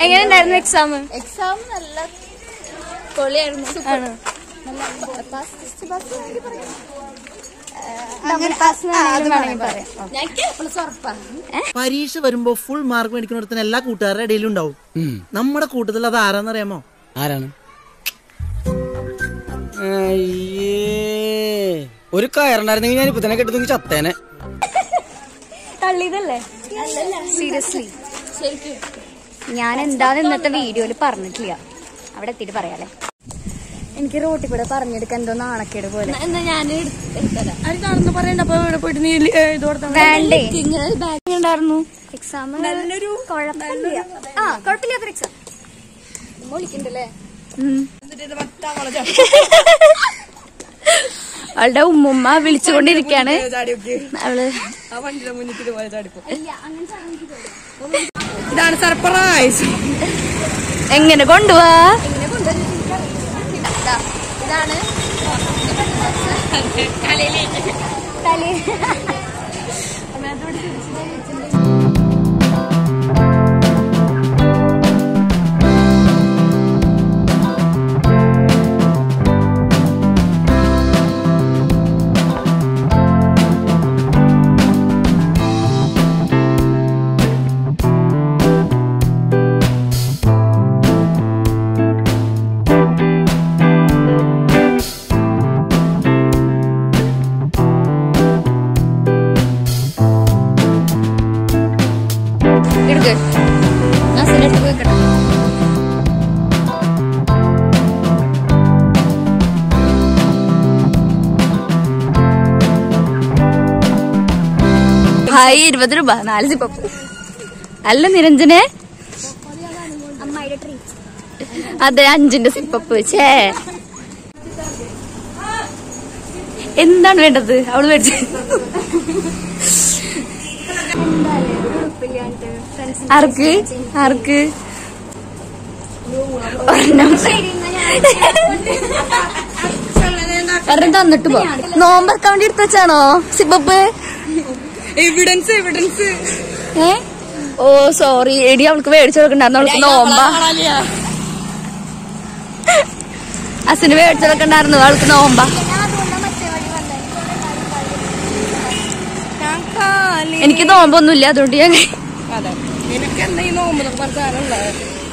എങ്ങനെ ഉണ്ടായിരുന്നു exam exam നല്ല പൊളിയായിരുന്നു ആണ് പ്ലസ് ഉറപ്പാ പരീക്ഷ വരുമ്പോ ഫുൾ മാർക്ക് മേടിക്കുന്നിടത്തിന് എല്ലാ കൂട്ടുകാരുടെ ഇടയിലും ഉണ്ടാവും നമ്മുടെ കൂട്ടത്തിൽ അത് ആരാന്നറിയാമോ ആരാണ് അയ്യേ ഒരു കയറുണ്ടായിരുന്നെങ്കിൽ ഞാൻ ഇപ്പൊ തന്നെ കെട്ടുന്നെങ്കിൽ ചത്തേനെ തള്ളിയതല്ലേ സീരിയസ്ലി ശരിക്കും ഞാൻ എന്താന്ന് ഇന്നത്തെ വീഡിയോയിൽ പറഞ്ഞിട്ടില്ല അവിടെ എത്തിയിട്ട് പറയാലേ എനിക്ക് റോട്ടിൽ കൂടെ പറഞ്ഞെടുക്കാൻ എന്തോ നാണക്കേട് പോലെ എന്നാ ഞാൻ എടുത്തരാം അത് നടന്ന് പറയണ്ട അപ്പൊ ഇവിടെ പോയിട്ട് നീ ഇത് കൊടുത്താ വേണ്ടേ ഇങ്ങനെ ഒരു ബാഗ് ഉണ്ടായിരുന്നു എക്സാം നല്ലൊരു കുഴപ്പമില്ല ആ കുഴപ്പമില്ലാത്തൊരു എക്സാം വിളിക്കണ്ടല്ലേ അവളുടെ ഉമ്മുമ്മ വിളിച്ചുകൊണ്ടിരിക്കാണ് അവള് ആ വണ്ടിയുടെ മുന്നിൽ ഇതുപോലെ ചാടിപ്പോ ഇതാണ് സർപ്രൈസ് എങ്ങനെ കൊണ്ടുപോവാ ഇതാണ് തലേ എടുക്ക് നസിന്റെ അടുത്ത് പോയി കിടക്കാം ഹായ് ഇരുപത് രൂപ നാല് സിപ്പപ്പ് അല്ല നിരഞ്ജനെ അതെ അഞ്ചിന്റെ സിപ്പപ്പ് ഛേ എന്താണ് വേണ്ടത് അവള് മേടിച്ചു ആർക്ക് ആർക്ക് ഒരെണ്ണം ഒരെണ്ണം തന്നിട്ട് പോ നോമ്പറക്കാൻ വേണ്ടി എടുത്ത് വെച്ചാണോ സിബപ്പ് എവിഡൻസ് എവിഡൻസ് ഏ ഓ സോറി എടി അവൾക്ക് മേടിച്ചു കൊടുക്കണ്ടായിരുന്നു അവൾക്ക് നോമ്പ അസിന് മേടിച്ചു കൊടുക്കണ്ടായിരുന്നു അവൾക്ക് നോമ്പ ഞാൻ കാലി എനിക്ക് നോമ്പൊന്നുമില്ല അതുകൊണ്ട് ഞാൻ അതെ നിനക്ക് എന്താ ഈ നോമ്പ് എന്നൊക്കെ പറഞ്ഞ സാധനമുള്ളത്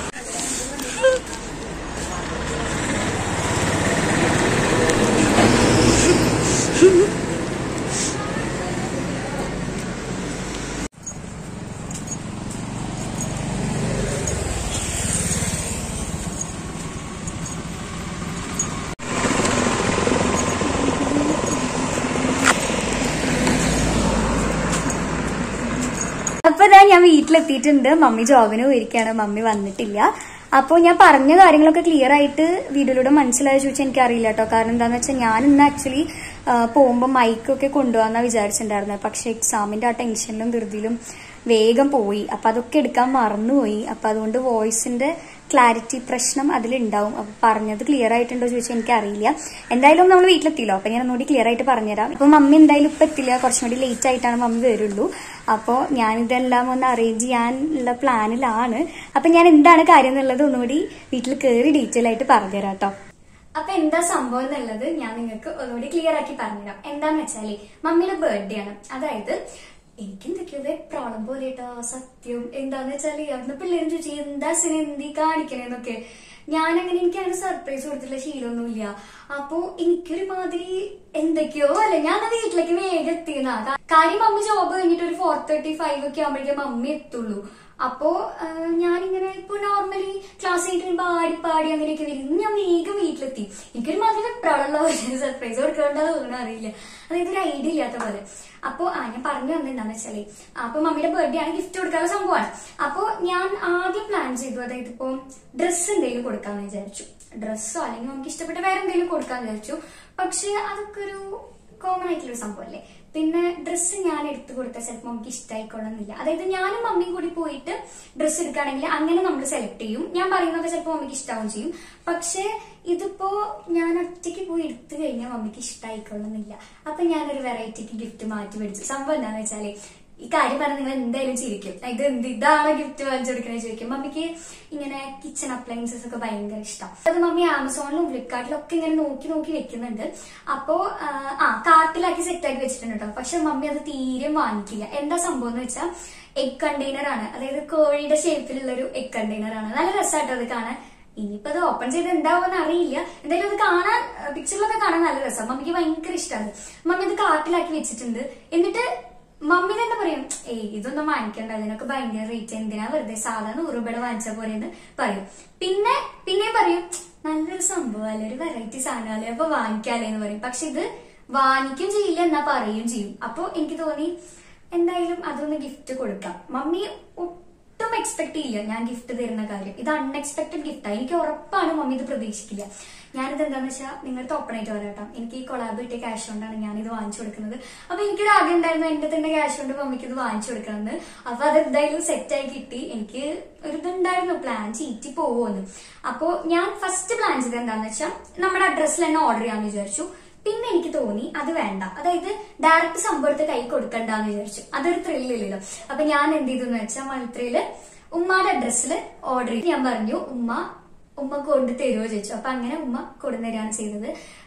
അപ്പൊ ഇതാ ഞാൻ വീട്ടിലെത്തിയിട്ടുണ്ട് മമ്മി ജോബിന് പോയിരിക്കാണ് മമ്മി വന്നിട്ടില്ല അപ്പോൾ ഞാൻ പറഞ്ഞ കാര്യങ്ങളൊക്കെ ക്ലിയർ ആയിട്ട് വീഡിയോയിലൂടെ മനസ്സിലായ ചോദിച്ചാൽ എനിക്ക് അറിയില്ല കേട്ടോ കാരണം എന്താന്ന് വെച്ചാൽ ഞാൻ ഇന്ന് ആക്ച്വലി പോകുമ്പോൾ മൈക്കൊക്കെ കൊണ്ടുപോകാന്നാ വിചാരിച്ചിട്ടുണ്ടായിരുന്നത് പക്ഷെ എക്സാമിന്റെ ആ ടെൻഷനിലും ധൃതിയിലും വേഗം പോയി അപ്പൊ അതൊക്കെ എടുക്കാൻ മറന്നുപോയി അപ്പൊ അതുകൊണ്ട് വോയിസിന്റെ ക്ലാരിറ്റി പ്രശ്നം അതിലുണ്ടാവും അപ്പൊ പറഞ്ഞത് ക്ലിയർ ആയിട്ടുണ്ടോ ചോദിച്ചാൽ എനിക്ക് അറിയില്ല എന്തായാലും നമ്മൾ വീട്ടിലെത്തിയല്ലോ അപ്പൊ ഞാൻ ഒന്നുകൂടി ക്ലിയർ ആയിട്ട് പറഞ്ഞുതരാം അപ്പൊ മമ്മി എന്തായാലും ഇപ്പൊ എത്തില്ല കുറച്ചും കൂടി ലേറ്റ് ആയിട്ടാണ് മമ്മി വരുള്ളൂ അപ്പോൾ ഞാനിതെല്ലാം ഒന്ന് അറേഞ്ച് ചെയ്യാനുള്ള പ്ലാനിലാണ് അപ്പൊ ഞാൻ എന്താണ് കാര്യം എന്നുള്ളത് ഒന്നുകൂടി വീട്ടിൽ കയറി ഡീറ്റെയിൽ ആയിട്ട് പറഞ്ഞുതരാം കേട്ടോ അപ്പൊ എന്താ സംഭവം എന്നുള്ളത് ഞാൻ നിങ്ങൾക്ക് ഒന്നുകൂടി ക്ലിയർ ആക്കി പറഞ്ഞുതരാം എന്താന്ന് വെച്ചാല് മമ്മിയുടെ ബർത്ത്ഡേ ആണ് അതായത് എനിക്ക് എന്തൊക്കെയോ വെപ്രാളം പോലെ കേട്ടോ സത്യം എന്താന്ന് വെച്ചാല് അവിടുന്ന് പിള്ളേരും ചോദിച്ചു എന്താ സിനി എന്തി കാണിക്കണേന്നൊക്കെ ഞാനങ്ങനെ എനിക്ക് അങ്ങനെ സർപ്രൈസ് കൊടുത്തിട്ടുള്ള ശീലമൊന്നുമില്ല അപ്പോ എനിക്കൊരു മാതിരി എന്തൊക്കെയോ അല്ല ഞാൻ ആ വീട്ടിലേക്ക് വേഗം എത്തിയെന്നാ കാര്യം മമ്മി ജോബ് കഴിഞ്ഞിട്ട് ഒരു ഫോർ തേർട്ടി ഫൈവ് ഒക്കെ ആകുമ്പോഴേക്കും മമ്മി എത്തുള്ളൂ അപ്പോ ആ, ഞാനിങ്ങനെ ഇപ്പൊ നോർമലി ക്ലാസ് ആയിട്ട് വരുമ്പോ ആടി പാടി അങ്ങനെയൊക്കെ വരും ഇന്ന് ഞാൻ വേഗം വീട്ടിലെത്തി എനിക്കൊരു മാതിരി വെപ്രാളുള്ള സർപ്രൈസ് കൊടുക്കേണ്ടത് തോന്നണ അറിയില്ല അതായത് ഒരു ഐഡിയ ഇല്ലാത്ത പോലെ അപ്പൊ ആ ഞാൻ പറഞ്ഞു വന്നത് എന്താന്ന് വെച്ചാല് അപ്പൊ മമ്മിയുടെ ബർത്ത്ഡേ ആണ് ഗിഫ്റ്റ് കൊടുക്കാനുള്ള സംഭവമാണ് അപ്പൊ ഞാൻ ആദ്യം പ്ലാൻ ചെയ്തു അതായത് ഇപ്പൊ ഡ്രസ്സ് എന്തെങ്കിലും കൊടുക്കാന്ന് വിചാരിച്ചു ഡ്രസ്സോ അല്ലെങ്കിൽ നമുക്ക് ഇഷ്ടപ്പെട്ട വേറെ എന്തെങ്കിലും കൊടുക്കാന്ന് വിചാരിച്ചു പക്ഷെ അതൊക്കെ ഒരു കോമൺ ആയിട്ടുള്ള ഒരു സംഭവമല്ലേ പിന്നെ ഡ്രസ്സ് ഞാൻ എടുത്തു കൊടുത്താൽ ചിലപ്പോൾ നമുക്ക് ഇഷ്ടമായിക്കൊള്ളുന്നില്ല അതായത് ഞാനും മമ്മിയും കൂടി പോയിട്ട് ഡ്രസ്സ് എടുക്കുകയാണെങ്കിൽ അങ്ങനെ നമ്മൾ സെലക്ട് ചെയ്യും ഞാൻ പറയുന്നത് ചിലപ്പോൾ മമ്മിക്ക് ഇഷ്ടാവും ചെയ്യും പക്ഷെ ഇതിപ്പോ ഞാൻ ഒറ്റയ്ക്ക് പോയി എടുത്തു കഴിഞ്ഞാൽ മമ്മിക്ക് ഇഷ്ടമായിക്കൊള്ളുന്നില്ല അപ്പൊ ഞാനൊരു വെറൈറ്റിക്ക് ഗിഫ്റ്റ് മാറ്റി മേടിച്ചു സംഭവം എന്താണെന്ന് വെച്ചാല് ഈ കാര്യം പറഞ്ഞ് നിങ്ങൾ എന്തായാലും ചിരിക്കും ഇത് എന്ത് ഇതാണ് ഗിഫ്റ്റ് വാങ്ങിച്ചു കൊടുക്കണേ ചോദിക്കും മമ്മിക്ക് ഇങ്ങനെ കിച്ചൺ അപ്ലയൻസസ് ഒക്കെ ഭയങ്കര ഇഷ്ടം അത് മമ്മി ആമസോണിലും ഫ്ലിപ്കാർട്ടിലും ഒക്കെ ഇങ്ങനെ നോക്കി നോക്കി വെക്കുന്നുണ്ട് അപ്പോ ആ, ആ കാർട്ടിലാക്കി സെറ്റ് ആക്കി വെച്ചിട്ടുണ്ട് കേട്ടോ പക്ഷെ മമ്മി അത് തീരെ വാങ്ങിക്കില്ല എന്താ സംഭവം എന്ന് വെച്ചാൽ എഗ് കണ്ടെയ്നർ ആണ് അതായത് കോഴിയുടെ ഷേപ്പിലുള്ള ഒരു എഗ് കണ്ടെയ്നർ ആണ് നല്ല രസമായിട്ടോ അത് കാണാൻ ഇനിയിപ്പോ അത് ഓപ്പൺ ചെയ്ത് എന്താവുമെന്ന് അറിയില്ല എന്തായാലും അത് കാണാൻ പിക്ചറിലൊക്കെ കാണാൻ നല്ല രസം മമ്മിക്ക് ഭയങ്കര ഇഷ്ടമാണ് മമ്മി അത് കാർട്ടിലാക്കി വെച്ചിട്ടുണ്ട് എന്നിട്ട് മമ്മി തന്നെ പറയും ഏയ് ഇതൊന്നും വാങ്ങിക്കണ്ട ഇതിനൊക്കെ ഭയങ്കര റേറ്റ് എന്തിനാ വെറുതെ സാധാരണ നൂറ് രൂപയുടെ വാങ്ങിച്ച പോലെ എന്ന് പറയും പിന്നെ പിന്നെയും പറയും നല്ലൊരു സംഭവം അല്ലെ ഒരു വെറൈറ്റി സാധനമല്ലേ അപ്പൊ വാങ്ങിക്കാല്ലേ എന്ന് പറയും പക്ഷെ ഇത് വാങ്ങിക്കും ചെയ്യില്ല എന്നാ പറയുകയും ചെയ്യും അപ്പൊ എനിക്ക് തോന്നി എന്തായാലും അതൊന്ന് ഗിഫ്റ്റ് കൊടുക്കാം മമ്മി ഒട്ടും എക്സ്പെക്ട് ചെയ്യില്ല ഞാൻ ഗിഫ്റ്റ് തരുന്ന കാര്യം ഇത് അൺഎക്സ്പെക്ടഡ് ഗിഫ്റ്റാണ് എനിക്ക് ഉറപ്പാണ് മമ്മി ഇത് പ്രതീക്ഷിക്കില്ല ഞാനിത് എന്താന്ന് വെച്ചാൽ നിങ്ങളുടെ ഓപ്പണായിട്ട് പറയാട്ടോ എനിക്ക് ഈ കൊളാബ് കിട്ടിയ ക്യാഷ് കൊണ്ടാണ് ഞാൻ ഇത് വാങ്ങിച്ചു കൊടുക്കുന്നത് അപ്പൊ എനിക്കൊരു ആഗ്രഹം ഉണ്ടായിരുന്നു എന്റെ തന്നെ ക്യാഷ് കൊണ്ട് മമ്മിക്ക് ഇത് വാങ്ങിച്ചു കൊടുക്കണമെന്ന് അപ്പൊ അത് എന്തായാലും സെറ്റ് ആയി കിട്ടി എനിക്ക് ഒരു ഇതുണ്ടായിരുന്നു പ്ലാൻ ചീറ്റി പോവുമെന്ന് അപ്പോ ഞാൻ ഫസ്റ്റ് പ്ലാൻ ചെയ്തത് എന്താന്ന് വെച്ചാൽ നമ്മുടെ അഡ്രസ്സിൽ തന്നെ ഓർഡർ ചെയ്യാന്ന് വിചാരിച്ചു പിന്നെ എനിക്ക് തോന്നി അത് വേണ്ട അതായത് ഡയറക്റ്റ് സംഭവത്തെ കൈ കൊടുക്കണ്ടെന്ന് വിചാരിച്ചു അതൊരു ത്രില്ലില്ലല്ലോ അപ്പൊ ഞാൻ എന്ത് ചെയ്തു വെച്ചാൽ മൾത്രയില് ഉമ്മയുടെ അഡ്രസ്സിൽ ഓർഡർ ചെയ്ത് ഞാൻ പറഞ്ഞു ഉമ്മ ഉമ്മ കൊണ്ട് തരുമോ ചോദിച്ചു അപ്പൊ അങ്ങനെ ഉമ്മ കൊണ്ടുതരികയാണ് ചെയ്തത്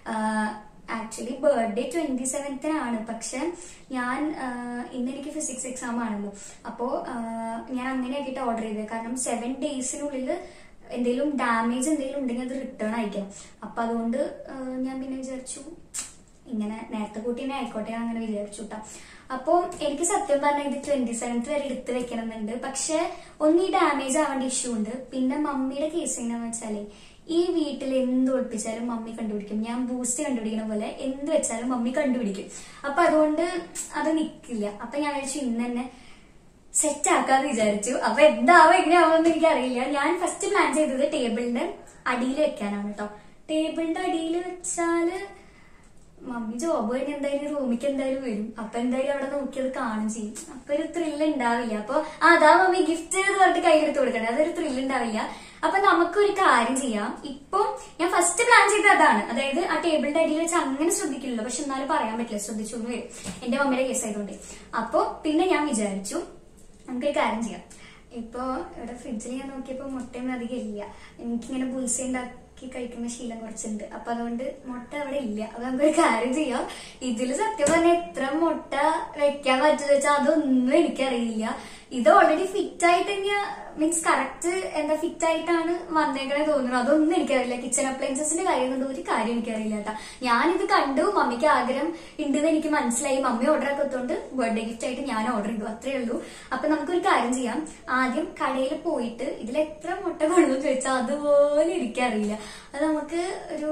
ആക്ച്വലി ബർത്ത്ഡേ ട്വന്റി സെവൻത്തിനാണ് പക്ഷെ ഞാൻ ആഹ് ഇന്ന് എനിക്ക് ഫിസിക്സ് എക്സാം ആണല്ലോ അപ്പോ ആഹ് ഞാൻ അങ്ങനെ ആക്കിയിട്ട് ഓർഡർ ചെയ്തത് കാരണം സെവൻ ഡേയ്സിനുള്ളിൽ എന്തെങ്കിലും ഡാമേജ് എന്തെങ്കിലും ഉണ്ടെങ്കിൽ അത് റിട്ടേൺ അയക്കണം അപ്പൊ അതുകൊണ്ട് ആഹ് ഞാൻ പിന്നെ വിചാരിച്ചു ഇങ്ങനെ നേരത്തെ കൂട്ടിനെ ആയിക്കോട്ടെ ഞാൻ അങ്ങനെ വിചാരിച്ചു കേട്ടോ അപ്പൊ എനിക്ക് സത്യം പറഞ്ഞാൽ ഇത് ട്വന്റി സെവൻത്ത് വരെ എടുത്ത് വെക്കണമെന്നുണ്ട് പക്ഷെ ഒന്ന് ഈ ഡാമേജ് ആവേണ്ട ഇഷ്യൂ ഉണ്ട് പിന്നെ മമ്മിയുടെ കേസ് എങ്ങനെയാന്ന് വെച്ചാലേ ഈ വീട്ടിൽ എന്ത് ഒളിപ്പിച്ചാലും മമ്മി കണ്ടുപിടിക്കും ഞാൻ ബൂസ്റ്റ് കണ്ടുപിടിക്കുന്ന പോലെ എന്ത് വെച്ചാലും മമ്മി കണ്ടുപിടിക്കും അപ്പൊ അതുകൊണ്ട് അത് നിക്കില്ല അപ്പൊ ഞാൻ വിചാരിച്ചു ഇന്ന് തന്നെ സെറ്റ് ആക്കാന്ന് വിചാരിച്ചു അപ്പൊ എന്താവും എങ്ങനെയാവുമെന്ന് എനിക്ക് അറിയില്ല ഞാൻ ഫസ്റ്റ് പ്ലാൻ ചെയ്തത് ടേബിളിന്റെ അടിയിൽ വെക്കാനാണ് കേട്ടോ ടേബിളിന്റെ അടിയിൽ വെച്ചാല് മമ്മി ജോബ് കഴിഞ്ഞ് എന്തായാലും റൂമിക്ക് എന്തായാലും വരും അപ്പൊ എന്തായാലും അവിടെ നോക്കിയത് കാണും ചെയ്യും അപ്പൊ ഒരു ത്രില്ല് ഉണ്ടാവില്ല അപ്പൊ ആ, അതാ മമ്മി ഗിഫ്റ്റ് എന്ന് പറഞ്ഞിട്ട് കയ്യിലെടുത്ത് കൊടുക്കണേ അതൊരു ത്രില്ല് ഉണ്ടാവില്ല അപ്പൊ നമുക്കൊരു കാര്യം ചെയ്യാം ഇപ്പൊ ഞാൻ ഫസ്റ്റ് പ്ലാൻ ചെയ്തത് അതാണ് അതായത് ആ ടേബിളിന്റെ അടിയിൽ വെച്ച് അങ്ങനെ ശ്രദ്ധിക്കില്ലല്ലോ പക്ഷെ എന്നാലും പറയാൻ പറ്റില്ല ശ്രദ്ധിച്ചു എന്ന് വരും എന്റെ മമ്മിയുടെ കേസ് ആയതുകൊണ്ട് അപ്പൊ പിന്നെ ഞാൻ വിചാരിച്ചു നമുക്കൊരു കാര്യം ചെയ്യാം ഇപ്പൊ ഇവിടെ ഫ്രിഡ്ജിൽ ഞാൻ നോക്കിയപ്പോ മുട്ടയൊന്നും അധികം ഇല്ല എനിക്കിങ്ങനെ ബുൾസ ഉണ്ടാക്കി കഴിക്കുന്ന ശീലം കുറച്ചുണ്ട് അപ്പൊ അതുകൊണ്ട് മുട്ട അവിടെ ഇല്ല അപ്പൊ നമുക്കൊരു കാര്യം ചെയ്യാം ഇതില് സത്യം പറഞ്ഞാൽ എത്ര മുട്ട വെക്കാൻ പറ്റുന്ന വെച്ചാൽ അതൊന്നും എനിക്കറിയില്ല ഇത് ഓൾറെഡി ഫിറ്റ് ആയിട്ട് തന്നെയാ മീൻസ് കറക്റ്റ് എന്താ ഫിറ്റ് ആയിട്ടാണ് വന്നേക്കണേ തോന്നുന്നു അതൊന്നും എനിക്കറിയില്ല കിച്ചൺ അപ്ലയൻസസിന്റെ കാര്യം കൊണ്ട് ഒരു കാര്യം എനിക്കറിയില്ല കേട്ടാ ഞാനിത് കണ്ടു മമ്മിക്ക് ആഗ്രഹം ഉണ്ടെന്ന് എനിക്ക് മനസ്സിലായി മമ്മി ഓർഡർ ആക്കത്തോണ്ട് ബർത്ത്ഡേ ഗിഫ്റ്റ് ആയിട്ട് ഞാൻ ഓർഡർ ചെയ്തു അത്രേ ഉള്ളൂ അപ്പൊ നമുക്കൊരു കാര്യം ചെയ്യാം ആദ്യം കടയിൽ പോയിട്ട് ഇതിൽ എത്ര മുട്ട കൊള്ളും ചോദിച്ചാൽ അതുപോലെ എനിക്കറിയില്ല അത് നമുക്ക് ഒരു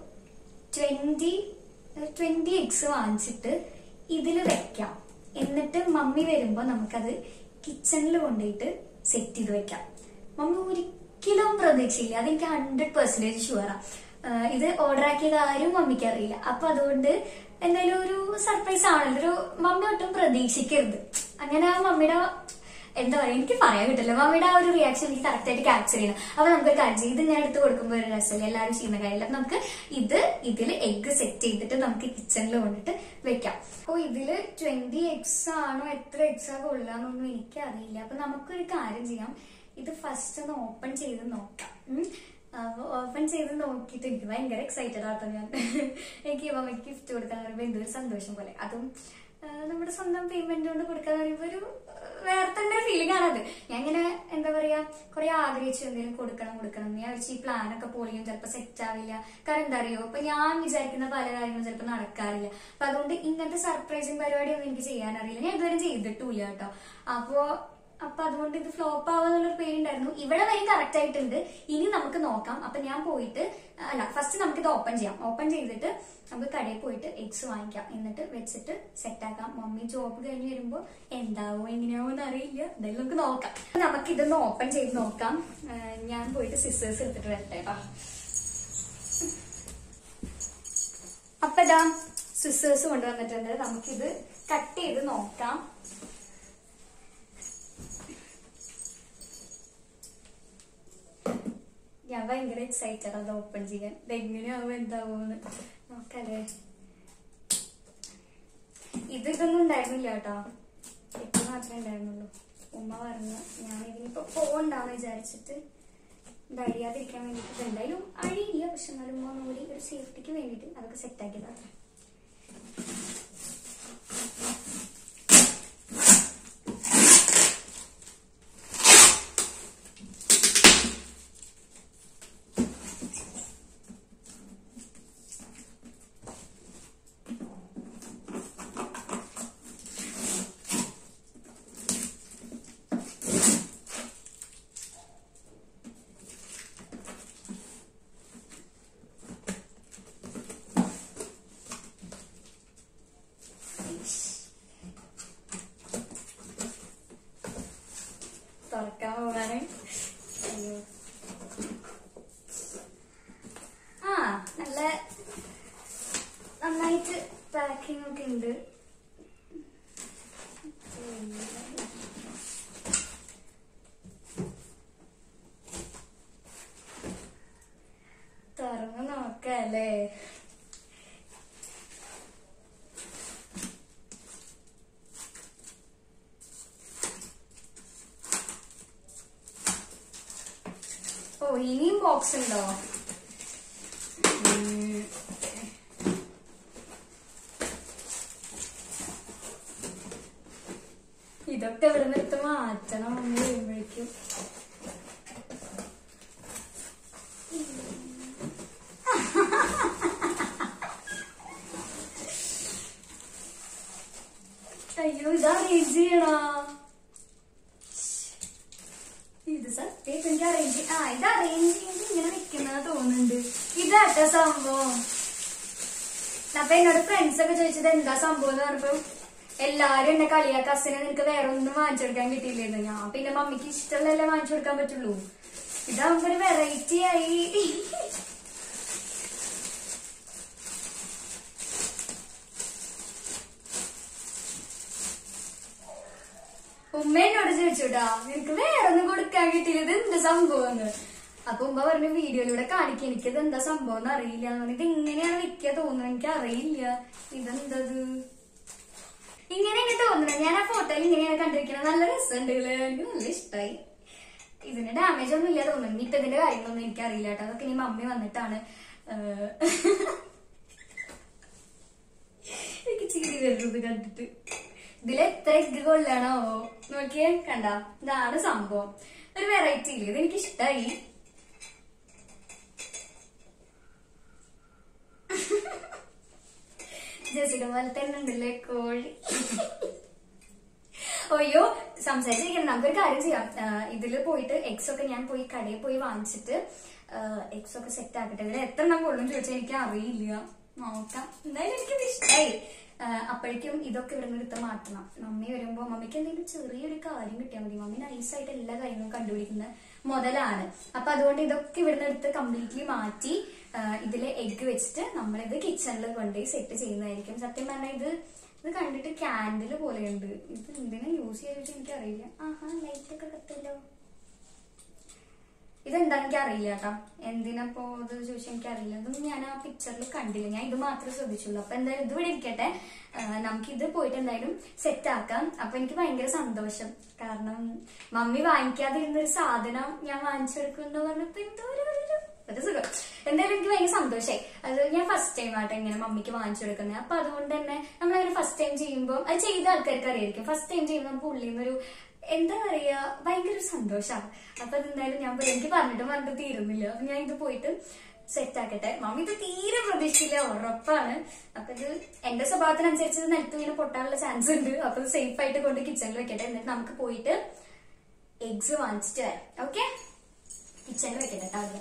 ട്വന്റി ട്വന്റി എഗ്സ് വാങ്ങിച്ചിട്ട് ഇതിൽ വെക്കാം എന്നിട്ട് മമ്മി വരുമ്പോ നമുക്കത് കിച്ചണിൽ കൊണ്ടുപോയിട്ട് സെറ്റ് ചെയ്ത് വെക്കാം മമ്മി ഒരിക്കലും പ്രതീക്ഷയില്ല അതെനിക്ക് ഹൺഡ്രഡ് പെർസെന്റേജ് ഷുവറാ ഇത് ഓർഡർ ആക്കിയത് ആരും മമ്മിക്ക് അറിയില്ല അപ്പൊ അതുകൊണ്ട് എന്തായാലും ഒരു സർപ്രൈസ് ആണല്ലോ ഒരു മമ്മി ഒട്ടും പ്രതീക്ഷിക്കരുത് അങ്ങനെ ആ മമ്മിയുടെ എന്താ പറയാ എനിക്ക് പറയാൻ കിട്ടില്ല മമ്മിയുടെ ആ ഒരു റിയാക്ഷൻ എനിക്ക് കറക്റ്റ് ആയിട്ട് ക്യാപ്ചർ ചെയ്യണം അപ്പൊ നമുക്കൊരു കാര്യം ചെയ്യാം. ഇത് ഞാൻ എടുത്ത് കൊടുക്കുമ്പോൾ ഒരു രസമില്ല എല്ലാവരും ചെയ്യുന്ന കാര്യമില്ല അപ്പൊ നമുക്ക് ഇത് ഇതിൽ എഗ് സെറ്റ് ചെയ്തിട്ട് നമുക്ക് കിച്ചണിൽ കൊണ്ടിട്ട് വെക്കാം അപ്പൊ ഇതില് ട്വന്റി എഗ്സ് ആണോ എത്ര എഗ്സ് ആ കൊള്ളാന്നൊന്നും എനിക്ക് അറിയില്ല അപ്പൊ നമുക്കൊരു കാര്യം ചെയ്യാം ഇത് ഫസ്റ്റ് ഒന്ന് ഓപ്പൺ ചെയ്ത് നോക്കാം ഓപ്പൺ ചെയ്ത് നോക്കിയിട്ട് എനിക്ക് ഭയങ്കര എക്സൈറ്റഡ് ആട്ടോ ഞാൻ എനിക്ക് മമ്മിക്ക് ഗിഫ്റ്റ് കൊടുക്കാൻ പറയുമ്പോൾ എന്തൊരു സന്തോഷം പോലെ അതും ആ, നമ്മുടെ സ്വന്തം പേയ്മെന്റ് കൊണ്ട് കൊടുക്കാൻ പറയുമ്പോൾ ഒരു ആ, വേറെ തന്നെ ഒരു ഫീലിംഗ് ആണത് ഞാൻ ഇങ്ങനെ എന്താ പറയാ കുറെ ആഗ്രഹിച്ചു എന്തെങ്കിലും കൊടുക്കണം കൊടുക്കണം എന്ന്. ഞാൻ വെച്ച് ഈ പ്ലാൻ ഒക്കെ പൊളിയും ചിലപ്പോൾ സെറ്റ് ആവില്ല കാരണം എന്താ അറിയോ ഇപ്പൊ ഞാൻ വിചാരിക്കുന്ന പല കാര്യങ്ങളും ചിലപ്പോൾ നടക്കാറില്ല അപ്പൊ അതുകൊണ്ട് ഇങ്ങനത്തെ സർപ്രൈസിങ് പരിപാടിയൊന്നും എനിക്ക് ചെയ്യാൻ അറിയില്ല ഞാൻ ഇതുവരെ ചെയ്തിട്ടില്ല കേട്ടോ അപ്പോ അപ്പൊ അതുകൊണ്ട് ഇത് ഫ്ലോപ്പ് ആവാന്നുള്ളൊരു പേരുണ്ടായിരുന്നു ഇവിടെ വരെ കറക്റ്റ് ആയിട്ടുണ്ട് ഇനി നമുക്ക് നോക്കാം അപ്പൊ ഞാൻ പോയിട്ട് അല്ല ഫസ്റ്റ് നമുക്ക് ഇത് ഓപ്പൺ ചെയ്യാം ഓപ്പൺ ചെയ്തിട്ട് നമുക്ക് കടയിൽ പോയിട്ട് എഗ്സ് വാങ്ങിക്കാം എന്നിട്ട് വെച്ചിട്ട് സെറ്റ് ആക്കാം മമ്മി ജോബ് കഴിഞ്ഞ് വരുമ്പോ എന്താവോ എങ്ങനെയാവോ എന്ന് അറിയില്ല എന്തായാലും നമുക്ക് നോക്കാം നമുക്ക് ഇതൊന്ന് ഓപ്പൺ ചെയ്ത് നോക്കാം ആ, ഞാൻ പോയിട്ട് സിസ്റ്റേഴ്സ് എടുത്തിട്ട് വരട്ടെ കേട്ടോ അപ്പൊ ഇതാ സിസ്റ്റേഴ്സ് കൊണ്ടുവന്നിട്ടുണ്ട് നമുക്കിത് കട്ട് ചെയ്ത് നോക്കാം ഞാൻ ഭയങ്കര എക്സൈറ്റഡ് അത് ഓപ്പൺ ചെയ്യാൻ ഇത് എങ്ങനെയാവും എന്താവൂന്ന് നോക്കല്ലേ ഇത് ഇതൊന്നും ഉണ്ടായിരുന്നില്ല കേട്ടോ ഇപ്പൊ മാത്രമേ ഉണ്ടായിരുന്നുള്ളൂ ഉമ്മ പറഞ്ഞു ഞാൻ ഇതിനിപ്പോ പോകണ്ടാന്ന് വിചാരിച്ചിട്ട് ഇത് അഴിയാതിരിക്കാൻ വേണ്ടിട്ട് ഇത് എന്തായാലും അഴിയില്ല പക്ഷെ എന്നാലും ഉമ്മ ഒന്നുകൂടി ഒരു സേഫ്റ്റിക്ക് വേണ്ടിട്ട് അതൊക്കെ സെറ്റ് ആക്കിയതാണ് തുറക്കാൻ പോവാണ് അയ്യോ ആ നല്ല നന്നായിട്ട് പാക്കിംഗ് ഒക്കെ ഉണ്ട് തുറന്ന് നോക്കല്ലേ ഓ ഇനിയും ബോക്സ് ഉണ്ടോ ഉം. ഇതൊക്കെ ഇവിടെ നിന്ന് എടുത്ത് മാറ്റണം എന്ന് വരുമ്പോഴേക്കും അയ്യോ ഇത് അറേഞ്ച് ചെയ്യണോ ഇത് സത്യമായിട്ട് എനിക്ക് അറേഞ്ച് ആ ഇത് അറേഞ്ച് ചെയ്ത് ഇങ്ങനെ വെക്കുന്നത് തോന്നുന്നുണ്ട് ഇതാട്ട സംഭവം അപ്പൊ എന്നോട് ഫ്രണ്ട്സ് ഒക്കെ ചോദിച്ചത് എന്താ സംഭവം എന്ന് പറഞ്ഞപ്പോ എല്ലാരും എന്നെ കളിയാ കസിനെ നിനക്ക് വേറെ ഒന്നും വാങ്ങിച്ചു കൊടുക്കാൻ കിട്ടിയില്ലായിരുന്നു ഞാൻ പിന്നെ മമ്മിക്ക് ഇഷ്ടമുള്ളതല്ലേ വാങ്ങിച്ചു കൊടുക്കാൻ പറ്റുള്ളൂ ഇതാകുമ്പോ ഒരു വെറൈറ്റി ആയി ഉമ്മ എന്നോട് ചോദിച്ചുട്ടാ നിനക്ക് വേറെ ഒന്നും കൊടുക്കാൻ കിട്ടിയില്ല ഇത് എന്ത് സംഭവം എന്ന് അപ്പൊ ഉമ്മ പറഞ്ഞു വീഡിയോയിലൂടെ കാണിക്കുക എനിക്കിത് എന്താ സംഭവം എന്ന് അറിയില്ല എന്ന് പറഞ്ഞു ഇത് ഇങ്ങനെയാണ് വെക്കുക തോന്നുന്നത് എനിക്ക് അറിയില്ല ഇതെന്തത് ഇങ്ങനെയാണ് തോന്നുന്നത് ഞാൻ ആ ഫോട്ടോയിൽ ഇങ്ങനെയാണ് കണ്ടിരിക്കുന്നത് നല്ല രസമുണ്ട് ഇതില്. എനിക്ക് നല്ല ഇഷ്ടമായി ഇതിന് ഡാമേജ് ഒന്നും ഇല്ല തോന്നുന്നു ഇനിയിപ്പൊ ഇതിന്റെ കാര്യങ്ങളൊന്നും എനിക്ക് അറിയില്ല കേട്ടോ അതൊക്കെ ഇനി മമ്മി വന്നിട്ടാണ് ഏഹ്, എനിക്ക് ചിരി വരുന്നത് കണ്ടിട്ട് ഇതിൽ എത്ര എഗ് കൊള്ളണോ നോക്കിയേ കണ്ട ഇതാണ് സംഭവം ഒരു വെറൈറ്റി ഇല്ല ഇത് എനിക്ക് ഇഷ്ടായി ജസിയുടെ പോലെ തന്നെ ഉണ്ടല്ലേ കോഴി അയ്യോ സംസാരിച്ചിരിക്കണം നമുക്കൊരു കാര്യം ചെയ്യാം ആഹ് ഇതില് പോയിട്ട് എക്സ് ഒക്കെ ഞാൻ പോയി കടയിൽ പോയി വാങ്ങിച്ചിട്ട് എക്സ് ഒക്കെ സെറ്റ് ആക്കട്ടെ ഇതിൽ എത്ര എണ്ണം കൊള്ളും ചോദിച്ചാൽ എനിക്ക് അറിയില്ല നോക്കാം എന്തായാലും എനിക്കിത് ഇഷ്ടമായി അപ്പോഴേക്കും ഇതൊക്കെ ഇവിടെ നിന്ന് എടുത്ത് മാറ്റണം മമ്മി വരുമ്പോ മമ്മിക്ക് എന്തെങ്കിലും ചെറിയൊരു കാര്യം കിട്ടിയാൽ മതി മമ്മി നൈസായിട്ട് എല്ലാ കാര്യങ്ങളും കണ്ടുപിടിക്കുന്ന മുതലാണ് അപ്പൊ അതുകൊണ്ട് ഇതൊക്കെ ഇവിടുന്ന് എടുത്ത് കംപ്ലീറ്റ്ലി മാറ്റി ആഹ് ഇതില് എഗ് വെച്ചിട്ട് നമ്മളിത് കിച്ചണിൽ കൊണ്ടുപോയി സെറ്റ് ചെയ്യുന്നതായിരിക്കും സത്യം പറഞ്ഞാൽ ഇത് ഇത് കണ്ടിട്ട് ക്യാൻഡിൽ പോലെയുണ്ട് ഇത് എന്തിനാ യൂസ് ചെയ്യാൻ എനിക്കറിയില്ല ആഹാ ലൈറ്റ് ഒക്കെ കത്തല്ലോ ഇതെന്താ എനിക്ക് അറിയില്ല കേട്ടോ എന്തിനപ്പോ ഇത് ചോദിച്ചാൽ എനിക്ക് അറിയില്ല ഇതൊന്നും ഞാൻ ആ പിക്ചറിൽ കണ്ടില്ല ഞാൻ ഇത് മാത്രമേ ശ്രദ്ധിച്ചുള്ളൂ അപ്പൊ എന്തായാലും ഇത് ഇവിടെ ഇരിക്കട്ടെ നമുക്ക് ഇത് പോയിട്ട് എന്തായാലും സെറ്റ് ആക്കാം അപ്പൊ എനിക്ക് ഭയങ്കര സന്തോഷം കാരണം മമ്മി വാങ്ങിക്കാതിരുന്ന ഒരു സാധനം ഞാൻ വാങ്ങിച്ചെടുക്കും എന്ന് പറഞ്ഞപ്പോ എന്തോ ഒരു ഒരു- ഒരു സുഖം എന്തായാലും എനിക്ക് ഭയങ്കര സന്തോഷമായി അത് ഞാൻ ഫസ്റ്റ് ടൈം ആട്ടെ ഇങ്ങനെ മമ്മിക്ക് വാങ്ങിച്ചു കൊടുക്കുന്നത് അപ്പൊ അതുകൊണ്ട് തന്നെ നമ്മളങ്ങനെ ഫസ്റ്റ് ടൈം ചെയ്യുമ്പോൾ അത് ചെയ്ത ആൾക്കാർക്ക് അറിയായിരിക്കും ഫസ്റ്റ് ടൈം ചെയ്യുമ്പോൾ നമുക്ക് ഉള്ളിൽ നിന്നൊരു എന്താ പറയാ ഭയങ്കര ഒരു സന്തോഷമാണ് അപ്പൊ അതെന്തായാലും ഞാൻ പോയി- എനിക്ക് പറഞ്ഞിട്ട് പറഞ്ഞിട്ട് തീരുന്നില്ല അപ്പൊ ഞാൻ ഇത് പോയിട്ട് സെറ്റ് ആക്കട്ടെ മമ്മി ഇത് തീരെ പ്രതീക്ഷിച്ചില്ല ഉറപ്പാണ് അപ്പൊ ഇത് എന്റെ സ്വഭാവത്തിനനുസരിച്ച് ഇത് നിലത്ത് ഇങ്ങനെ പൊട്ടാനുള്ള ചാൻസ് ഉണ്ട് അപ്പൊ ഇത് സേഫ് ആയിട്ട് കൊണ്ട് കിച്ചണിൽ വെക്കട്ടെ എന്നിട്ട് നമുക്ക് പോയിട്ട് എഗ്സ് വാങ്ങിച്ചിട്ട് വരാം ഓക്കെ കിച്ചണിൽ വെക്കട്ടെ കേട്ടോ അവിടെ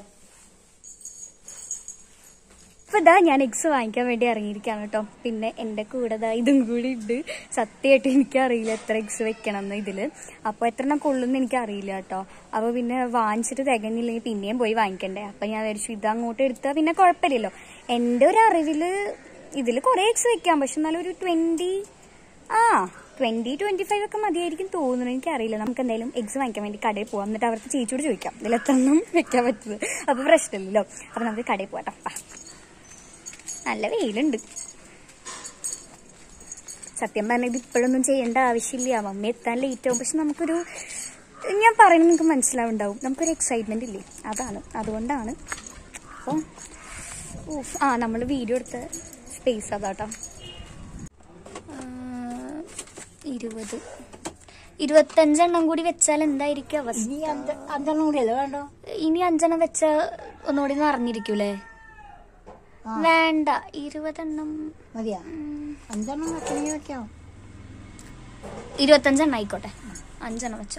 അപ്പൊ ഇതാ ഞാൻ എഗ്സ് വാങ്ങിക്കാൻ വേണ്ടി ഇറങ്ങിയിരിക്കാണ് കേട്ടോ പിന്നെ എന്റെ കൂടെ ദാ ഇതും കൂടി ഉണ്ട് സത്യമായിട്ട് എനിക്കറിയില്ല എത്ര എഗ്സ് വെക്കണം എന്ന് ഇതില് അപ്പൊ എത്ര എണ്ണം കൊള്ളുന്ന് എനിക്കറിയില്ല കേട്ടോ അപ്പൊ പിന്നെ വാങ്ങിച്ചിട്ട് തികഞ്ഞില്ലെങ്കിൽ പിന്നെയും പോയി വാങ്ങിക്കണ്ടേ അപ്പൊ ഞാൻ വിചാരിച്ചു ഇത് അങ്ങോട്ട് എടുത്താൽ പിന്നെ കുഴപ്പമില്ലല്ലോ എന്റെ ഒരു അറിവില് ഇതിൽ കുറെ എഗ്സ് വെക്കാം പക്ഷെ എന്നാലും ഒരു ട്വന്റി ആ ട്വന്റി ട്വന്റി ഫൈവ് ഒക്കെ മതിയായിരിക്കും തോന്നുന്നു എനിക്കറിയില്ല നമുക്ക് എന്തായാലും എഗ്സ് വാങ്ങിക്കാൻ വേണ്ടി കടയിൽ പോവാം എന്നിട്ട് അവർക്ക് ചേച്ചിയോട് ചോദിക്കാം ഇതിൽ എത്ര എണ്ണം വെക്കാൻ പറ്റുന്നത് അപ്പൊ പ്രശ്നമില്ലല്ലോ അപ്പൊ നമുക്ക് കടയിൽ പോവാട്ടോ വാ. നല്ല വെയിലുണ്ട് സത്യം പറഞ്ഞാൽ ഇത് ഇപ്പോഴൊന്നും ചെയ്യേണ്ട ആവശ്യമില്ല മമ്മി എത്താൻ ലേറ്റ് ആവും പക്ഷെ നമുക്കൊരു ഞാൻ പറയുന്നത് നിങ്ങൾക്ക് മനസ്സിലാവുണ്ടാവും നമുക്കൊരു എക്സൈറ്റ്മെന്റ് ഇല്ലേ അതാണ് അതുകൊണ്ടാണ് അപ്പോൾ ഊഫ് ആ നമ്മൾ വീഡിയോ എടുത്ത സ്പേസ് അതാട്ടോ ആ, ഇരുപത് ഇരുപത്തഞ്ചെണ്ണം കൂടി വെച്ചാൽ എന്തായിരിക്കും അവസ്ഥ അഞ്ചെണ്ണം കൂടിയല്ലേ വേണ്ടോ ഇനി അഞ്ചെണ്ണം വെച്ച ഒന്നുകൂടി നിറഞ്ഞിരിക്കൂലേ വേണ്ട ഇരുപതെണ്ണം മതിയാ അഞ്ചെണ്ണം വെക്കണമെങ്കിൽ വെക്കാം ഇരുപത്തഞ്ചെണ്ണം ആയിക്കോട്ടെ അഞ്ചെണ്ണം വെച്ചോ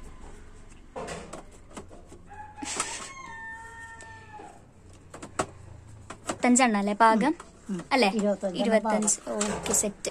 ഇരുപത്തഞ്ചെണ്ണം അല്ലേ പാകം അല്ലേ ഇരുപത്തഞ്ചെണ്ണം ഇരുപത്തഞ്ച് ഓക്കെ സെറ്റ്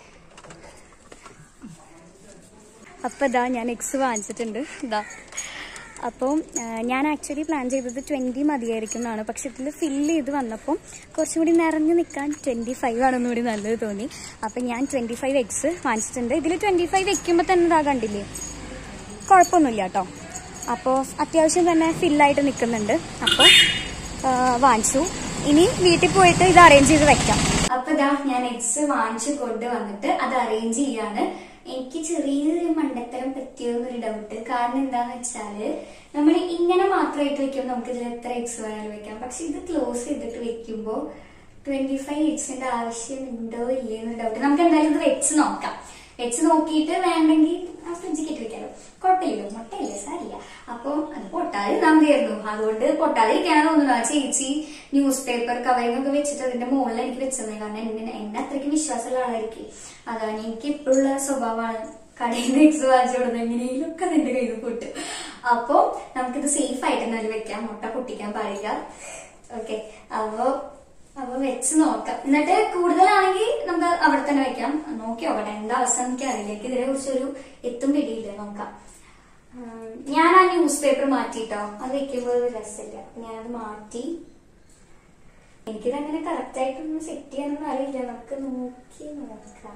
അപ്പൊ ഇതാ ഞാൻ എക്സ് വാങ്ങിച്ചിട്ടുണ്ട് ഇതാ അപ്പം ആ, ഞാൻ ആക്ച്വലി പ്ലാൻ ചെയ്തത് ട്വൻറ്റി മതിയായിരിക്കും എന്നാണ് പക്ഷെ ഇതിൽ ഫില്ല് ചെയ്ത് വന്നപ്പം കുറച്ചും കൂടി നിറഞ്ഞു നിൽക്കാൻ ട്വൻറ്റി ഫൈവ് ആണെന്നും കൂടി നല്ലത് തോന്നി അപ്പം ഞാൻ ട്വൻറ്റി ഫൈവ് എക്സ് വാങ്ങിച്ചിട്ടുണ്ട് ഇതിൽ ട്വൻറ്റി ഫൈവ് വെക്കുമ്പോൾ തന്നെ ഇതാ കണ്ടില്ലേ കുഴപ്പമൊന്നുമില്ല കേട്ടോ അപ്പോൾ അത്യാവശ്യം തന്നെ ഫില്ലായിട്ട് നിൽക്കുന്നുണ്ട് അപ്പോൾ വാങ്ങിച്ചു ഇനി വീട്ടിൽ പോയിട്ട് ഇത് അറേഞ്ച് ചെയ്ത് വെക്കാം അപ്പൊ ഇതാ ഞാൻ എക്സ് വാങ്ങിച്ചു കൊണ്ട് വന്നിട്ട് അത് അറേഞ്ച് ചെയ്യാണ് എനിക്ക് ചെറിയൊരു മണ്ടത്തരം പറ്റിയോന്നൊരു ഡൗട്ട് കാരണം എന്താന്ന് വെച്ചാല് നമ്മൾ ഇങ്ങനെ മാത്രമായിട്ട് വെക്കുമ്പോൾ നമുക്ക് ഇതിൽ എത്ര എക്സ് വേണമെങ്കിലും വെക്കാം പക്ഷെ ഇത് ക്ലോസ് ചെയ്തിട്ട് വെക്കുമ്പോൾ ട്വന്റി ഫൈവ് എക്സിന്റെ ആവശ്യം ഉണ്ടോ ഇല്ലയെന്നൊരു ഡൗട്ട് നമുക്ക് എന്തായാലും ഇത് വെച്ച് നോക്കാം വെച്ച് നോക്കിയിട്ട് വേണ്ടെങ്കിൽ ആ ഫ്രിഡ്ജിൽ കെട്ടി വെക്കാലോ കുഴപ്പമില്ലല്ലോ മുട്ടയില്ല സാരില്ല അപ്പൊ അത് പൊട്ടാതെ നന്നായിരുന്നു അതുകൊണ്ട് പൊട്ടാതിരിക്കാനാണ് തോന്നുന്നു ആ ചേച്ചി ന്യൂസ് പേപ്പർ കവറിങ്ങൊക്കെ വെച്ചിട്ട് അതിന്റെ മുകളിൽ എനിക്ക് വെച്ചത് കാരണം എന്നെ എന്നെ അത്രയ്ക്ക് വിശ്വാസമുള്ള ആളായിരിക്കും അതാണ് എനിക്ക് ഇപ്പോഴുള്ള സ്വഭാവമാണ് കടയിൽ നിന്ന് എക്സ് വാങ്ങിച്ചു കൊടുക്കുന്നത് എങ്ങനെയെങ്കിലും ഒക്കെ നിന്റെ കയ്യിൽ പൊട്ട് അപ്പൊ നമുക്കിത് സേഫ് ആയിട്ട് എന്നാലും വെക്കാം മുട്ട പൊട്ടിക്കാൻ പാടില്ല ഓക്കെ അപ്പൊ അപ്പൊ വെച്ച് നോക്കാം എന്നിട്ട് കൂടുതലാണെങ്കിൽ നമുക്ക് അവിടെ തന്നെ വെക്കാം നോക്കി നോക്കട്ടെ എന്താ അവസ്ഥ എനിക്ക് അറിയില്ല എനിക്ക് ഇതിനെ കുറിച്ചൊരു എത്തും പിടിയില്ല നോക്കാം ഉം, ഞാൻ ആ ന്യൂസ് പേപ്പർ മാറ്റിട്ടോ അത് വെക്കുമ്പോൾ ഒരു രസമില്ല അപ്പൊ ഞാനത് മാറ്റി എനിക്കിത് അങ്ങനെ കറക്റ്റ് ആയിട്ടൊന്നും സെറ്റ് ചെയ്യാനൊന്നും അറിയില്ല നമുക്ക് നോക്കി നോക്കാം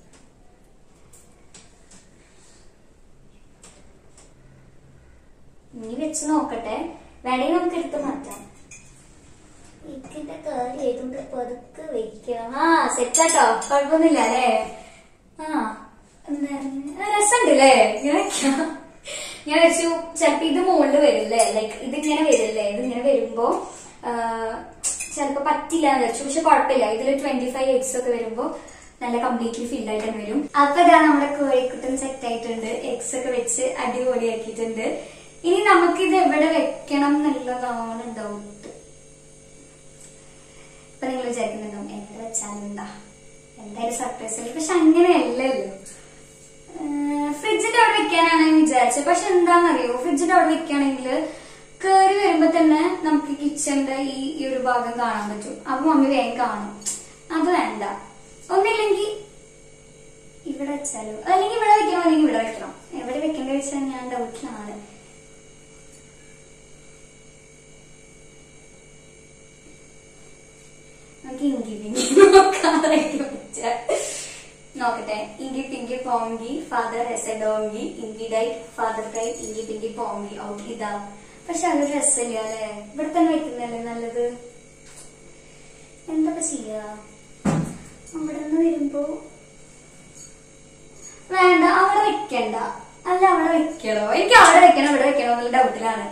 ഇനി വെച്ച് നോക്കട്ടെ വേണമെങ്കിൽ നമുക്ക് എടുത്ത് മാറ്റാം ഇതിന്റെ കാര്യം ഏതുകൊണ്ട് പതുക്കെ വെക്കാം ആ സെറ്റാട്ടോ കുഴപ്പമൊന്നുമില്ല അല്ലേ ആ രസമുണ്ട് അല്ലേ ഞാൻ വെക്കാം ഞാൻ വെച്ചു ചിലപ്പോ ഇത് മുകളിൽ വരില്ലേ ലൈക്ക് ഇതിങ്ങനെ വരില്ലേ ഇതിങ്ങനെ വരുമ്പോ ആ, ചിലപ്പോ പറ്റില്ല എന്ന് വെച്ചു പക്ഷെ കുഴപ്പമില്ല ഇതിൽ ട്വന്റി ഫൈവ് എക്സ് ഒക്കെ വരുമ്പോ നല്ല കംപ്ലീറ്റ്ലി ഫിൽ ആയിട്ട് തന്നെ വരും അപ്പൊ ഇതാ നമ്മുടെ കോഴിക്കുട്ടൻ സെറ്റ് ആയിട്ടുണ്ട് എക്സ് ഒക്കെ വെച്ച് അടിപൊളിയാക്കിയിട്ടുണ്ട് ഇനി നമുക്കിത് എവിടെ വെക്കണം എന്നുള്ളതാണ് ഡൗട്ട് ഇപ്പൊ നിങ്ങൾ വിചാരിക്കുന്നുണ്ടോ എവിടെ വെച്ചാലും എന്താ എന്തായാലും സർപ്രൈസ് അല്ലേ പക്ഷെ അങ്ങനെയല്ലല്ലോ ഫ്രിഡ്ജിന്റെ അവിടെ വെക്കാനാണ് ഞാൻ വിചാരിച്ചത് പക്ഷെ എന്താണെന്നറിയോ ഫ്രിഡ്ജിന്റെ അവിടെ വെക്കുകയാണെങ്കിൽ കേറി വരുമ്പോ തന്നെ നമുക്ക് കിച്ചന്റെ ഈ ഈ ഒരു ഭാഗം കാണാൻ പറ്റും അപ്പൊ മമ്മി വേഗം കാണും അത് വേണ്ട ഒന്നില്ലെങ്കിൽ ഇവിടെ വെച്ചാലോ അല്ലെങ്കിൽ ഇവിടെ വെക്കണോ അല്ലെങ്കിൽ ഇവിടെ വെക്കണം എവിടെ വെക്കേണ്ട വെച്ചാൽ ഞാൻ ഡൗട്ടിലാണ് നമുക്ക് ഇങ്കി പിങ്കി നോക്കാതായിട്ട് പറ്റുക നോക്കട്ടെ inky pinky ponky father has a donkey inky died father died inky pinky ponky okay ഇതാ പക്ഷെ അതൊരു രസമില്ല അല്ലെ ഇവിടെ തന്നെ വെക്കുന്നല്ലേ നല്ലത് എന്താ ചെയ്യാ അവിടെ നിന്ന് വരുമ്പോ വേണ്ട അവിടെ വെക്കണ്ട അല്ല അവിടെ വെക്കണോ എനിക്ക് അവിടെ വെക്കണോ ഇവിടെ വെക്കണോ എന്നുള്ള ഡൗട്ടിലാണ്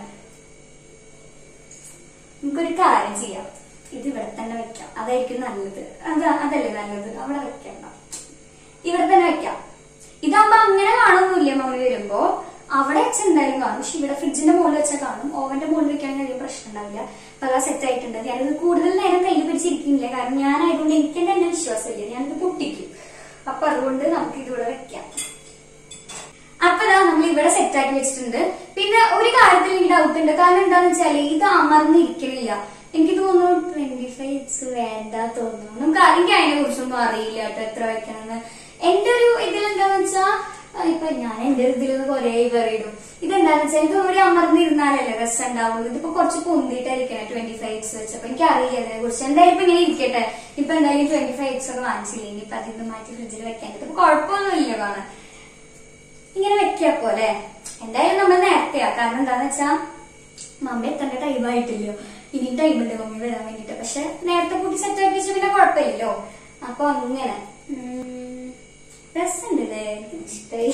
നമുക്കൊരു കാര്യം ചെയ്യാം ഇത് ഇവിടെ തന്നെ വെക്കാം അതായിരിക്കും നല്ലത് അത് അതല്ലേ നല്ലത് അവിടെ വെക്കണ്ട ഇവിടെ തന്നെ വെക്കാം ഇതാകുമ്പോ അങ്ങനെ കാണുന്നില്ല മമ്മി വരുമ്പോ അവിടെ വെച്ച് എന്തായാലും കാണും പക്ഷെ ഇവിടെ ഫ്രിഡ്ജിന്റെ മുകളിൽ വെച്ചാൽ കാണും ഓവന്റെ മുകളിൽ വെക്കാൻ കഴിയും പ്രശ്നം ഉണ്ടാവില്ല അപ്പൊ അതാ സെറ്റ് ആയിട്ടുണ്ട് ഞാനിത് കൂടുതൽ നേരം കയ്യിൽ പിടിച്ചിരിക്കുന്നില്ല കാരണം ഞാനായതുകൊണ്ട് എനിക്ക് തന്നെ വിശ്വാസമില്ല ഞാനിത് പൊട്ടിക്കും അപ്പൊ അതുകൊണ്ട് നമുക്ക് ഇതിവിടെ വെക്കാം അപ്പൊ ദാ നമ്മൾ ഇവിടെ സെറ്റ് ആക്കി വെച്ചിട്ടുണ്ട് പിന്നെ ഒരു കാര്യത്തിൽ എനിക്ക് ഡൗട്ട് ഉണ്ട് കാരണം എന്താന്ന് വെച്ചാല് ഇത് അമർന്നിരിക്കണില്ല എനിക്ക് തോന്നുന്നു ട്വന്റി ഫൈവ് ഇറ്റ്സ് വേണ്ട തോന്നുന്നു നമുക്ക് എനിക്ക് അതിനെ കുറിച്ചൊന്നും അറിയില്ല കേട്ടോ എത്ര വെക്കണമെന്ന് എന്റെ ഒരു ഇതിലെന്താന്ന് വെച്ചാ ആ, ഇപ്പൊ ഞാൻ എന്റെ ഒരു ഇതിൽ കൊറേ പറയിടും ഇതെന്താന്ന് വെച്ചാൽ ഇത് ഒരു അമർന്നിരുന്നാലല്ലേ രസം ഉണ്ടാവുള്ളൂ ഇതിപ്പോ കുറച്ച് പൊന്തിയിട്ടായിരിക്കണം ട്വന്റി ഫൈവ് ഇറ്റ്സ് വെച്ചപ്പോ എനിക്ക് അറിയില്ല അതിനെ കുറിച്ച് എന്തായാലും ഇപ്പൊ ഇങ്ങനെ ഇരിക്കട്ടെ ഇപ്പൊ എന്തായാലും ട്വന്റി ഫൈവ് ഇറ്റ്സ് ഒക്കെ വാങ്ങിച്ചില്ലേ ഇനിയിപ്പൊ അതിൽ നിന്ന് മാറ്റി ഫ്രിഡ്ജിൽ വെക്കാൻ ഇപ്പൊ കുഴപ്പമൊന്നുമില്ല കാണാൻ ഇങ്ങനെ വെക്കുക പോലെ എന്തായാലും നമ്മൾ നേരത്തെയാ കാരണം എന്താന്ന് വെച്ചാ മമ്മി എത്തേണ്ട ടൈം ആയിട്ടില്ലോ ഇനി ടൈം ഉണ്ട് മമ്മി വരാൻ വേണ്ടിട്ട് പക്ഷെ നേരത്തെ കൂട്ടി സെറ്റ് ആക്കി വെച്ചാൽ പിന്നെ കുഴപ്പമില്ലല്ലോ അപ്പൊ അങ്ങനെ ഉം, രസമുണ്ടല്ലേ ഇഷ്ടായി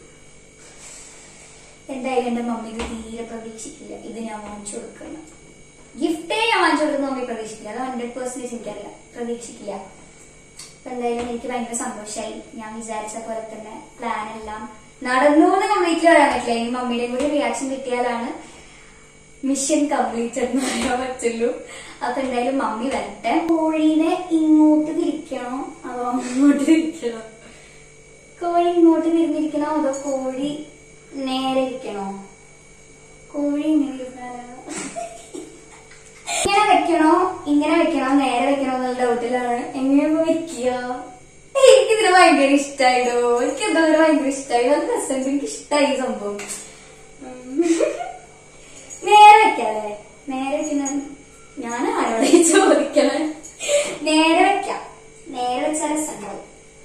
എന്തായാലും എന്റെ മമ്മി ഇത് തീരെ പ്രതീക്ഷിക്കില്ല ഇത് ഞാൻ വാങ്ങിച്ചു കൊടുക്കണം ഗിഫ്റ്റേ ഞാൻ വാങ്ങിച്ചു കൊടുക്കുന്ന മമ്മി പ്രതീക്ഷിക്കില്ല അത് ഹൺഡ്രഡ് പെർസെന്റേജ് എനിക്കറിയാം പ്രതീക്ഷിക്കില്ല അപ്പൊ എന്തായാലും എനിക്ക് ഭയങ്കര സന്തോഷമായി ഞാൻ വിചാരിച്ച പോലെ തന്നെ പ്ലാൻ എല്ലാം നടന്നു എന്ന് കംപ്ലീറ്റ്ലി പറയാൻ പറ്റില്ല ഇനി മമ്മിയുടെയും കൂടി റിയാക്ഷൻ കിട്ടിയാലാണ് മിഷൻ കംപ്ലീറ്റ് എന്ന് പറയാൻ പറ്റുള്ളൂ അപ്പൊ എന്തായാലും മമ്മി വരട്ടെ കോഴീനെ ഇങ്ങോട്ട് തിരിക്കണോ അതോ അങ്ങോട്ട് തിരിക്കണോ കോഴി ഇങ്ങോട്ട് തിരിഞ്ഞിരിക്കണോ അതോ കോഴി നേരെ ഇരിക്കണോ കോഴി ഇങ്ങനെ ഇരുന്നാലോ ഇങ്ങനെ വെക്കണോ ഇങ്ങനെ വെക്കണോ നേരെ വെക്കണോ എന്നുള്ള ഡൗട്ടിലാണ് എങ്ങനെ വെക്കുക എനിക്കിതിന് ഭയങ്കര ഇഷ്ടായിടോ എനിക്ക് എന്തോ ഒരു ഭയങ്കര ഇഷ്ടായി അത് രസമുണ്ട് എനിക്ക് ഇഷ്ടായി ഈ സംഭവം ഉം. നേരെ വെക്കാല്ലേ നേരെ വെക്കുന്ന ഞാൻ ആരോടെ ചോദിക്കണേ നേരെ വെക്കാം നേരെ വെച്ചാൽ രസമുണ്ടാവും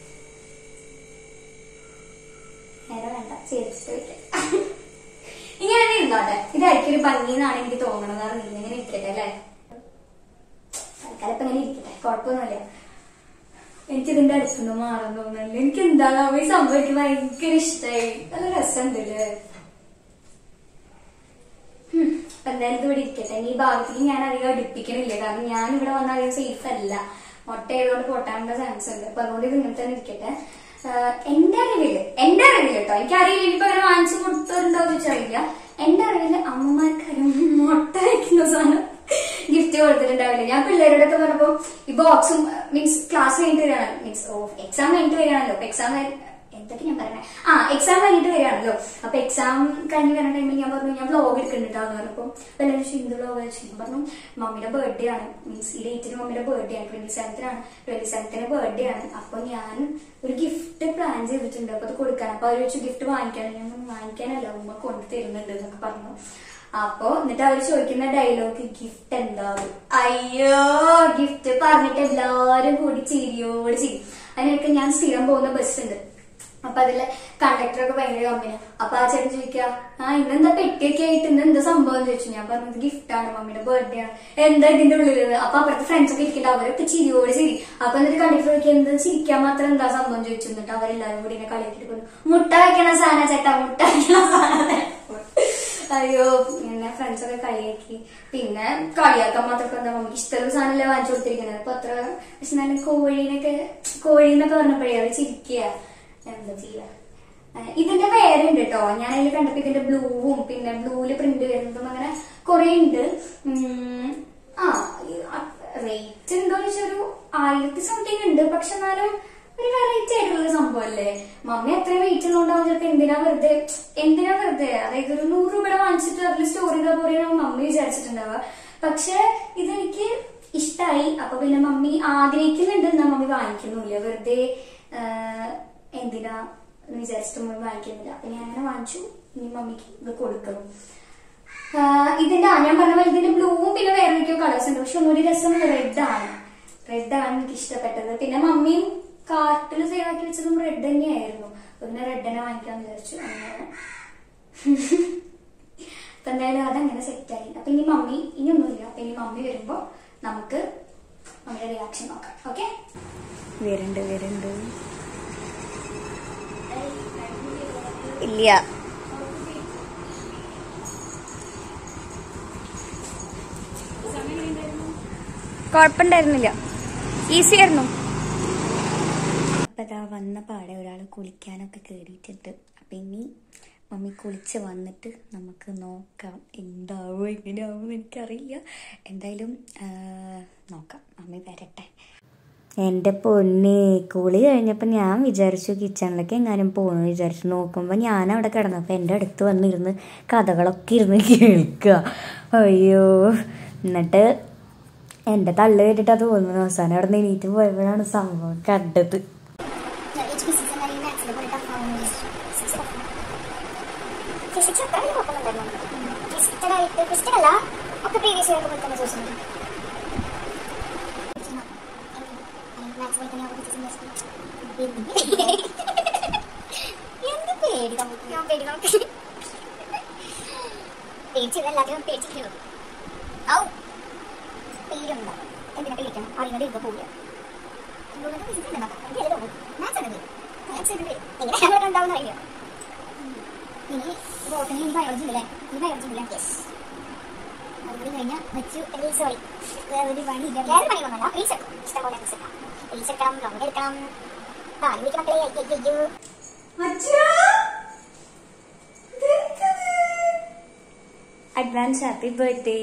നേരെ വേണ്ട ചേർത്ത് വെക്കാം ഇങ്ങനെ തന്നെ ഇരുന്നോട്ടെ ഇതായിരിക്കും ഒരു ഭംഗി എന്നാണ് എനിക്ക് തോന്നണത് അറിയില്ല ഇങ്ങനെ ഇരിക്കട്ടെ അല്ലേ തൽക്കാലം ഇപ്പൊ ഇങ്ങനെ ഇരിക്കട്ടെ കുഴപ്പമൊന്നുമില്ല എനിക്ക് ഇതിന്റെ അടുത്തുനിന്ന് മാറാൻ തോന്നുന്നില്ല എനിക്ക് എന്താണ് ഈ സംഭവം എനിക്ക് ഭയങ്കര ഇഷ്ടമായി നല്ല രസമുണ്ട് അല്ലേ ഉം. അപ്പൊ എന്തായാലും ഇത് ഇവിടെ ഇരിക്കട്ടെ ഇനി ഈ ഭാഗത്തേക്ക് ഞാൻ അധികം അടുപ്പിക്കണില്ല കാരണം ഞാൻ ഇവിടെ വന്നാൽ അധികം സേഫ് അല്ല മുട്ട ആയതുകൊണ്ട് പൊട്ടാനുള്ള ചാൻസ് ഉണ്ട് അപ്പൊ അതുകൊണ്ട് ഇത് ഇങ്ങനെ തന്നെ ഇരിക്കട്ടെ ആഹ് എന്റെ അറിവില് എന്റെ അറിവില് കേട്ടോ എനിക്കറിയില്ല ഇനിയിപ്പോ അങ്ങനെ വാങ്ങിച്ചു കൊടുത്തിട്ടുണ്ടോ എന്ന് ചോദിച്ചറിയില്ല എന്റെ അറിവില് അമ്മമാർക്കാരും മുട്ട വയ്ക്കുന്ന സാധനം ഗിഫ്റ്റ് കൊടുത്തിട്ടുണ്ടാവില്ല ഞാൻ പിള്ളേരോടൊക്കെ പറഞ്ഞപ്പോ ഈ ബോക്സും മീൻസ് ക്ലാസ് കഴിഞ്ഞിട്ട് വരികയാണ് മീൻസ് ഓ എക്സാം കഴിഞ്ഞിട്ട് വരികയാണല്ലോ അപ്പൊ എക്സാം എന്തൊക്കെ ഞാൻ പറഞ്ഞേ ആ എക്സാം കഴിഞ്ഞിട്ട് വരികയാണല്ലോ അപ്പൊ എക്സാം കഴിഞ്ഞ് വരുന്ന ടൈമിൽ ഞാൻ പറഞ്ഞു ഞാൻ വ്ലോഗ് എടുക്കുന്നുണ്ടാന്ന് പറഞ്ഞപ്പോ എല്ലാവരും ചോദിച്ചു എന്ത് വ്ലോഗ് ഞാൻ പറഞ്ഞു മമ്മിയുടെ ബർത്ത്ഡേ ആണ് മീൻസ് ഈ ഡേറ്റിന് മമ്മിയുടെ ബർത്ത്ഡേ ആണ് ട്വന്റി സെവൻത്തിനാണ് ട്വന്റി സെവൻത്തിന് ബർത്ത്ഡേ ആണ് അപ്പൊ ഞാൻ ഒരു ഗിഫ്റ്റ് പ്ലാൻ ചെയ്തിട്ടുണ്ട് അപ്പൊ അത് കൊടുക്കാൻ അപ്പൊ അവർ ചോദിച്ചു ഗിഫ്റ്റ് വാങ്ങിക്കാൻ ഞാൻ പറഞ്ഞു, വാങ്ങിക്കാനല്ല ഉമ്മ കൊണ്ടു തരുന്നുണ്ട് എന്നൊക്കെ പറഞ്ഞു അപ്പൊ എന്നിട്ട് അവര് ചോദിക്കുന്ന ഡയലോഗ് ഗിഫ്റ്റ് എന്താവും അയ്യോ ഗിഫ്റ്റ് പറഞ്ഞിട്ട് എല്ലാരും കൂടി ചിരിയോട് ചിരി അതിനൊക്കെ ഞാൻ സ്ഥിരം പോകുന്ന ബസ് ഉണ്ട് അപ്പൊ അതിലെ കണ്ടക്ടർ ഒക്കെ ഭയങ്കര കമ്പനിയാണ് അപ്പൊ ആ ചേട്ടൻ ചോദിക്കുക ആ ഇന്നെന്താ പെട്ടിയൊക്കെ ആയിട്ട് ഇന്ന് എന്താ സംഭവം എന്ന് ചോദിച്ചു ഞാൻ പറഞ്ഞത് ഗിഫ്റ്റ് ആണ് മമ്മിയുടെ ബർത്ത്ഡേ ആണ് എന്താ ഇതിന്റെ ഉള്ളിൽ അപ്പൊ അപ്പുറത്തെ ഫ്രണ്ട്സ് ഒക്കെ ഇരിക്കണ്ട അവരൊക്കെ ചിരിയോട് ചിരി അപ്പൊ എന്നിട്ട് കണ്ടക്ടർ ചോദിക്കുക എന്താ ചിരിക്കാൻ മാത്രം എന്താ സംഭവം ചോദിച്ചു എന്നിട്ട് അവരെല്ലാരും കൂടി ഇങ്ങനെ കളിയാക്കിട്ട് പറഞ്ഞു മുട്ട വെക്കണ സാധനം ചേട്ടാ മുട്ട വെക്കണ സാധനം അയ്യോ എന്നെ ഫ്രണ്ട്സ് ഒക്കെ കളിയാക്കി പിന്നെ കളിയാക്കാൻ മാത്രം എന്താ മമ്മിക്ക് ഇഷ്ടമുള്ള സാധനമല്ലേ വാങ്ങിച്ചു കൊടുത്തിരിക്കുന്നത് അപ്പൊ അത്ര പക്ഷെ എന്നാലും കോഴീനൊക്കെ കോഴീന്നൊക്കെ പറഞ്ഞപ്പോഴേ അവര് ചിരിക്കുക എന്താ ചെയ്യാ ഏഹ് ഇതിന്റെ വേറെ ഉണ്ട് കേട്ടോ ഞാൻ അതിൽ കണ്ടപ്പോ ഇതിന്റെ ബ്ലൂവും പിന്നെ ബ്ലൂവില് പ്രിന്റ് വരുന്നതും അങ്ങനെ കുറെ ഉണ്ട് ഉം, ആ റേറ്റ് ഉണ്ടോ ചോദിച്ചാൽ ഒരു ആയിരത്തി സംതിങ് ഉണ്ട് പക്ഷെ എന്നാലും ഒരു വെറൈറ്റി ആയിട്ടുള്ള സംഭവമല്ലേ മമ്മി അത്ര വെയിറ്റ് ഉള്ളതുകൊണ്ടാവും ചിലപ്പോ എന്തിനാ വെറുതെ എന്തിനാ വെറുതെ അതായത് ഒരു നൂറ് രൂപയുടെ വാങ്ങിച്ചിട്ട് അതിൽ സ്റ്റോർ ചെയ്താൽ പോലെ മമ്മി വിചാരിച്ചിട്ടുണ്ടാവുക പക്ഷെ ഇതെനിക്ക് ഇഷ്ടായി അപ്പൊ പിന്നെ മമ്മി ആഗ്രഹിക്കുന്നുണ്ട് എന്നാ മമ്മി വാങ്ങിക്കുന്നില്ല വെറുതെ ആഹ്, എന്തിനാ എന്ന് വിചാരിച്ചിട്ട് മമ്മി വാങ്ങിക്കുന്നില്ല അപ്പൊ ഞാൻ അങ്ങനെ വാങ്ങിച്ചു ഇനി മമ്മിക്ക് ഇത് കൊടുക്കണം ആഹ്, ഇതിന്റെ ആ ഞാൻ പറഞ്ഞ പോലെ ഇതിന്റെ ബ്ലൂവും പിന്നെ വേറെ എന്തൊക്കെയോ കളേഴ്സ് ഉണ്ട് പക്ഷെ ഒന്നുകൂടി രസം റെഡ് ആണ് റെഡ് ആണ് എനിക്ക് ഇഷ്ടപ്പെട്ടത് പിന്നെ മമ്മിയും കാർട്ടിൽ സേവ് ആക്കി വെച്ചതും റെഡ് തന്നെയായിരുന്നു അപ്പൊ പിന്നെ റെഡ് തന്നെ വാങ്ങിക്കാന്ന് വിചാരിച്ചു അങ്ങനെ അപ്പൊ എന്തായാലും അതങ്ങനെ സെറ്റായി അപ്പൊ ഇനി മമ്മി ഇനി ഒന്നുമില്ല അപ്പൊ ഇനി മമ്മി വരുമ്പോ നമുക്ക് മമ്മിയുടെ റിയാക്ഷൻ നോക്കാം ഓക്കെ വരുന്നുണ്ട് വരുന്നുണ്ട് ഇല്ല കുഴപ്പമുണ്ടായിരുന്നില്ല ഈസി ആയിരുന്നു അപ്പൊ ഇതാ വന്ന പാടെ ഒരാൾ കുളിക്കാനൊക്കെ കേറിയിട്ടുണ്ട് അപ്പൊ ഇനി മമ്മി കുളിച്ച് വന്നിട്ട് നമുക്ക് നോക്കാം എന്താവും എങ്ങനെയാവും എന്ന് എനിക്കറിയില്ല എന്തായാലും ആ, നോക്കാം മമ്മി വരട്ടെ എൻ്റെ പൊന്നെ കുളി കഴിഞ്ഞപ്പോൾ ഞാൻ വിചാരിച്ചു കിച്ചണിലേക്ക് എങ്ങാനും പോകണമെന്ന് വിചാരിച്ചു നോക്കുമ്പോൾ ഞാൻ അവിടെ കിടന്നപ്പോൾ എൻ്റെ അടുത്ത് വന്നിരുന്ന് കഥകളൊക്കെ ഇരുന്ന് കേൾക്കുക അയ്യോ എന്നിട്ട് എൻ്റെ തള്ളു കേട്ടിട്ട് അത് തോന്നുന്നു അവസാനം അവിടെ നിന്ന് എണീറ്റ് പോയപ്പോഴാണ് സംഭവം കണ്ടത് എന്ത് പേടി നമുക്ക് ഞാൻ പേടി നമുക്ക് പേടിച്ചില്ല എല്ലാത്തിനും പേടിച്ചിട്ടുള്ളൂ ഔ പേടിയുണ്ടോ എന്തിനാ പേടിക്കണം അറിയുന്നത് ഇരുന്ന് പോവില്ല മാച്ചാണത് എങ്ങനെ ഉണ്ടാവും അറിയില്ല ഇനി ബോട്ടണി ഇനി ബയോളജി ഉണ്ടല്ലേ ഈ ബയോളജി ഉണ്ടല്ലേ യെസ് അതുകൂടി കഴിഞ്ഞാൽ വെച്ചു സോറി വേറൊരു പണിയില്ല വേറെ പണിയൊന്നുമല്ല റീൽസ് എടുക്കും ഇഷ്ടം പോലെ റീൽസ് എടുക്കാം റീൽസ് എടുക്കണം ലോങ് എടുക്കണം ആ വിളിക്കുന്ന മക്കളെ അയ്യോ അയ്യോ അഡ്വാൻസ് ഹാപ്പി ബർത്ത്ഡേ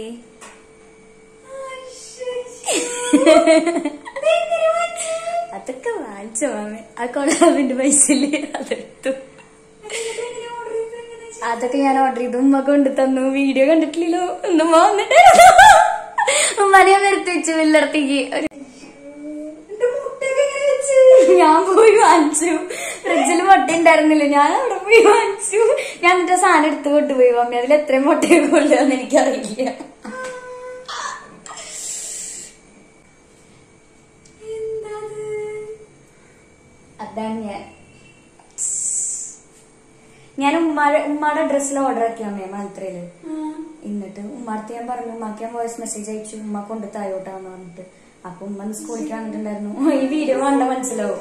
അതൊക്കെ വാങ്ങിച്ചു മാമി ആ കൊളാബിന്റെ പൈസ ഇല്ലേ അതെടുത്തു അതൊക്കെ ഞാൻ ഓർഡർ ചെയ്തു ഉമ്മ കൊണ്ട് തന്നു വീഡിയോ കണ്ടിട്ടില്ലല്ലോ ഒന്നും വന്നിട്ട് ഉമ്മാനെ ഞാൻ നിർത്തി വെച്ചു വെല്ലടത്തേക്ക് ഒരു ഞാൻ പോയി വാങ്ങിച്ചു ഫ്രിഡ്ജിൽ മുട്ട ഉണ്ടായിരുന്നില്ല ഞാൻ അവിടെ പോയി വാങ്ങിച്ചു ഞാൻ എന്നിട്ട് ആ സാധനം എടുത്ത് കൊണ്ടുപോയി മമ്മി അതിൽ എത്രയും മുട്ടയൊക്കെ കൊണ്ടുവന്ന് എനിക്കറിയില്ല അതാണ് ഞാൻ ഞാൻ ഉമ്മാടെ ഉമ്മാടെ ഡ്രസ്സിൽ ഓർഡർ ആക്കി അമ്മേ മന്ത്രയില് എന്നിട്ട് ഉമ്മാടത്ത് ഞാൻ പറഞ്ഞു ഉമ്മാക്ക് ഞാൻ വോയിസ് മെസ്സേജ് അയച്ചു ഉമ്മ കൊണ്ട് തായോട്ടാന്ന് പറഞ്ഞിട്ട് അപ്പൊ ഉമ്മ ഒന്ന് സ്കൂളിലേക്ക് വന്നിട്ടുണ്ടായിരുന്നു ഈ വീഡിയോ കണ്ട മനസ്സിലാവും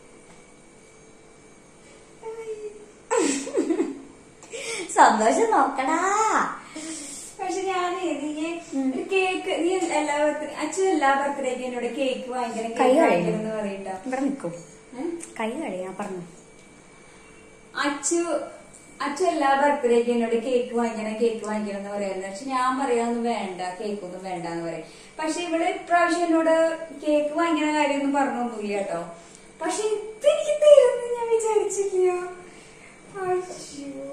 സന്തോഷം നോക്കടാ പക്ഷെ ഞാൻ നീ ഒരു കേക്ക് നീ എല്ലാ ബർത്ത്ഡേ അച്ഛൻ എല്ലാ ബർത്ത്ഡേക്ക് എന്നോട് കേക്ക് വാങ്ങിക്കണം കൈ കേക്ക് കഴിയും. വാങ്ങിക്കണം എന്ന് പറയട്ടോ ഇവിടെ നിൽക്കും കൈ കളി ഞാൻ പറഞ്ഞു അച്ചു അച്ഛൻ എല്ലാ ബർത്ത്ഡേക്ക് എന്നോട് കേക്ക് വാങ്ങിക്കണം കേക്ക് വാങ്ങിക്കണം എന്ന് പറയായിരുന്നു പക്ഷെ ഞാൻ പറയാതൊന്നും വേണ്ട കേക്ക് ഒന്നും വേണ്ട എന്ന് പറയും പക്ഷെ ഇവിടെ ഇപ്രാവശ്യം എന്നോട് കേക്ക് വാങ്ങിക്കണ കാര്യമൊന്നും പറഞ്ഞൊന്നുമില്ല കേട്ടോ പക്ഷെ ഇത് എനിക്ക് തരുമെന്ന് ഞാൻ വിചാരിച്ചില്ല അയ്യോ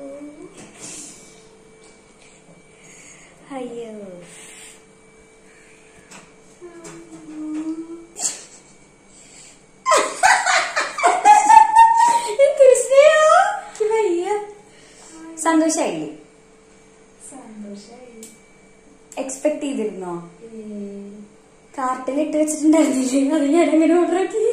അയ്യോ എന്തൊരു സ്നേഹം. എനിക്ക് വയ്യ. സന്തോഷായില്ലേ സന്തോഷായി എക്സ്പെക്ട് ചെയ്തിരുന്നോ കാർട്ടിൽ ഇട്ട് വെച്ചിട്ടുണ്ടായിരുന്നില്ലേ അത് ഞാൻ എങ്ങനെ ഓർഡർ ആക്കി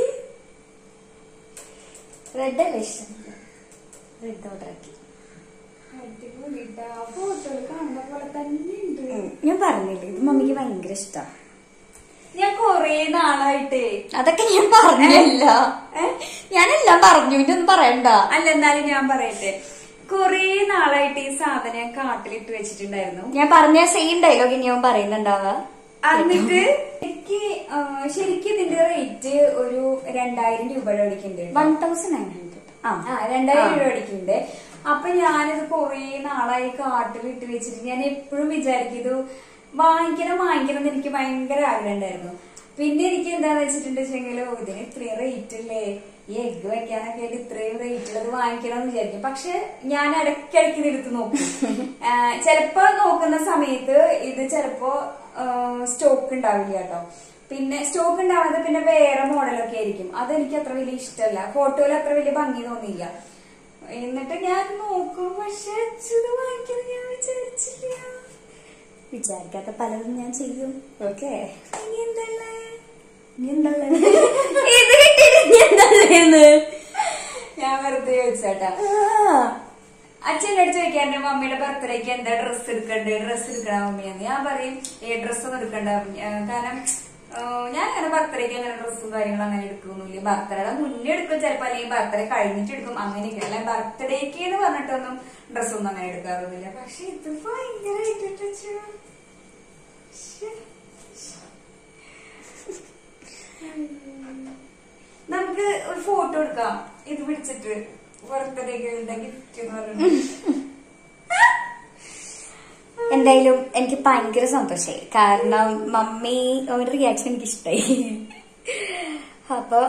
റെഡ് അല്ലേ ഇഷ്ടം റെഡ് ഓർഡർ ആക്കി അടിപൊളിട്ടാ ഫോട്ടോയിൽ കാണുന്ന പോലെ തന്നെ ഉണ്ട് ഉം, ഞാൻ പറഞ്ഞില്ലേ ഇത് മമ്മിക്ക് ഭയങ്കര ഇഷ്ടം ഞാൻ കൊറേ നാളായിട്ടേ അതൊക്കെ ഞാൻ പറഞ്ഞല്ല ഞാനെല്ലാം പറഞ്ഞു ഇതൊന്നും പറയണ്ട അല്ല എന്നാലും ഞാൻ പറയട്ടെ കൊറേ നാളായിട്ട് ഈ സാധനം ഞാൻ കാട്ടിലിട്ട് വെച്ചിട്ടുണ്ടായിരുന്നു ഞാൻ പറഞ്ഞ സെയിം ഡയലോഗ് ഇനി അവൻ പറയുന്നുണ്ടാവുക എന്നിട്ട് എനിക്ക് ആ, ശരിക്കും ഇതിന്റെ റേറ്റ് ഒരു രണ്ടായിരം രൂപയുടെ അടിക്കുന്നുണ്ട് വൺ തൗസൻഡ് നയൻ ഹൺഡ്രഡ് ആ ആ രണ്ടായിരം രൂപ അടിക്കുന്നുണ്ട് അപ്പൊ ഞാനിത് കൊറേ നാളായി കാട്ടിലിട്ട് വെച്ചിട്ട് ഞാൻ എപ്പോഴും വിചാരിക്കും ഇത് വാങ്ങിക്കണം വാങ്ങിക്കണം എന്ന് എനിക്ക് ഭയങ്കര ആഗ്രഹം ഉണ്ടായിരുന്നു പിന്നെ എനിക്ക് എന്താന്ന് വെച്ചിട്ടുണ്ടെങ്കിൽ ഇതിന് ഇത്രയും റേറ്റ് അല്ലേ ഈ എഗ് വെക്കാനൊക്കെ ആയിട്ട് ഇത്രയും റേറ്റ് ഉള്ളത് വാങ്ങിക്കണം എന്ന് വിചാരിക്കും പക്ഷെ ഞാൻ ഇടയ്ക്കിടയ്ക്ക് ഇത് എടുത്ത് നോക്കും ആ, ചിലപ്പോ നോക്കുന്ന സമയത്ത് ഇത് ചിലപ്പോ സ്റ്റോക്ക് ഉണ്ടാവില്ല കേട്ടോ പിന്നെ സ്റ്റോക്ക് ഉണ്ടാവാതെ പിന്നെ വേറെ മോഡലൊക്കെ ആയിരിക്കും അതെനിക്ക് അത്ര വലിയ ഇഷ്ടമല്ല ഫോട്ടോയിൽ അത്ര വലിയ ഭംഗി തോന്നിയില്ല എന്നിട്ട് ഞാൻ നോക്കും പക്ഷെ അച്ഛത് വാങ്ങിക്കാൻ ഞാൻ വിചാരിച്ചില്ല വിചാരിക്കാത്ത പലതും ഞാൻ ചെയ്യും ഓക്കെ ഇനി എന്തല്ലേ നീ എന്തല്ലേ ഇത് കിട്ടിയിട്ട് നീ എന്തല്ലേന്ന് ഞാൻ വെറുതെ ചോദിച്ചാട്ടാ അച്ഛൻ്റെ അടുത്ത് ചോദിക്കാൻ എന്റെ മമ്മിയുടെ ബർത്ത്ഡേക്ക് എന്താ ഡ്രസ്സ് എടുക്കണ്ടേ ഡ്രസ്സ് എടുക്കണ മമ്മിയെന്ന് ഞാൻ പറയും ഏ ഡ്രസ്സ് ഒന്നും എടുക്കണ്ട ആ, കാരണം ആ, ഞാൻ അങ്ങനെ ബർത്ത്ഡേക്ക് അങ്ങനെ ഡ്രസ്സും കാര്യങ്ങളും അങ്ങനെ എടുക്കൊന്നുമില്ല ബർത്ത്ഡേയുടെ മുന്നേ എടുക്കും ചിലപ്പോ അല്ലെങ്കിൽ ബർത്ത്ഡേ കഴിഞ്ഞിട്ട് എടുക്കും അങ്ങനെയൊക്കെ അല്ലെ ബർത്ത്ഡേക്ക് എന്ന് പറഞ്ഞിട്ടൊന്നും ഡ്രസ്സൊന്നും അങ്ങനെ എടുക്കാറൊന്നുമില്ല പക്ഷെ ഇത് ഭയങ്കരമായിട്ട് അച്ഛാ. ശ്ശെ. നമുക്ക് ഒരു ഫോട്ടോ എടുക്കാം ഇത് പിടിച്ചിട്ട് ബർത്ത്ഡേക്ക് ഗിഫ്റ്റ് എന്ന് പറഞ്ഞിട്ട് എന്തായാലും എനിക്ക് ഭയങ്കര സന്തോഷമായി കാരണം മമ്മി അവരുടെ റിയാക്ഷൻ എനിക്ക് ഇഷ്ടമായി അപ്പൊ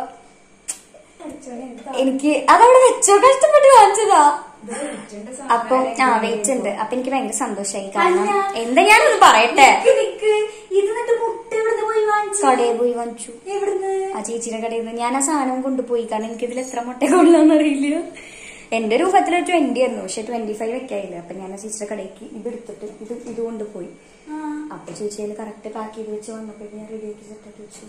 എനിക്ക് അതവിടെ വെച്ചോ കഷ്ടപ്പെട്ട് വാങ്ങിച്ചതാ അപ്പൊ ആ വെയിറ്റ് ഉണ്ട് അപ്പൊ എനിക്ക് ഭയങ്കര സന്തോഷമായി കാരണം എന്താ ഞാനത് പറയട്ടെ നിക്ക് നിക്ക്. ഇത് എന്നിട്ട് മുട്ട എവിടുന്ന് പോയി വാങ്ങിച്ചു കടയിൽ പോയി വാങ്ങിച്ചു എവിടുന്ന് ആ ചേച്ചിയുടെ കടയിൽ നിന്ന് ഞാൻ ആ സാധനം കൊണ്ടുപോയി കാരണം എനിക്ക് ഇതിൽ എത്ര മുട്ട കൊള്ളാന്ന് അറിയില്ല എന്റെ രൂപത്തിൽ ട്വന്റി ആയിരുന്നു പക്ഷെ ട്വന്റി ഫൈവ് വെക്കായില്ല അപ്പൊ ഞാൻ ആ ചേച്ചിയുടെ കടയ്ക്ക് ഇത് എടുത്തിട്ട് ഇത് ഇത് കൊണ്ടുപോയി അപ്പൊ ചേച്ചി അതിൽ കറക്റ്റ് പാക്ക് ചെയ്ത് വെച്ച് വന്നപ്പോ ഞാൻ റെഡിയാക്കി സെറ്റാക്കി വെച്ചു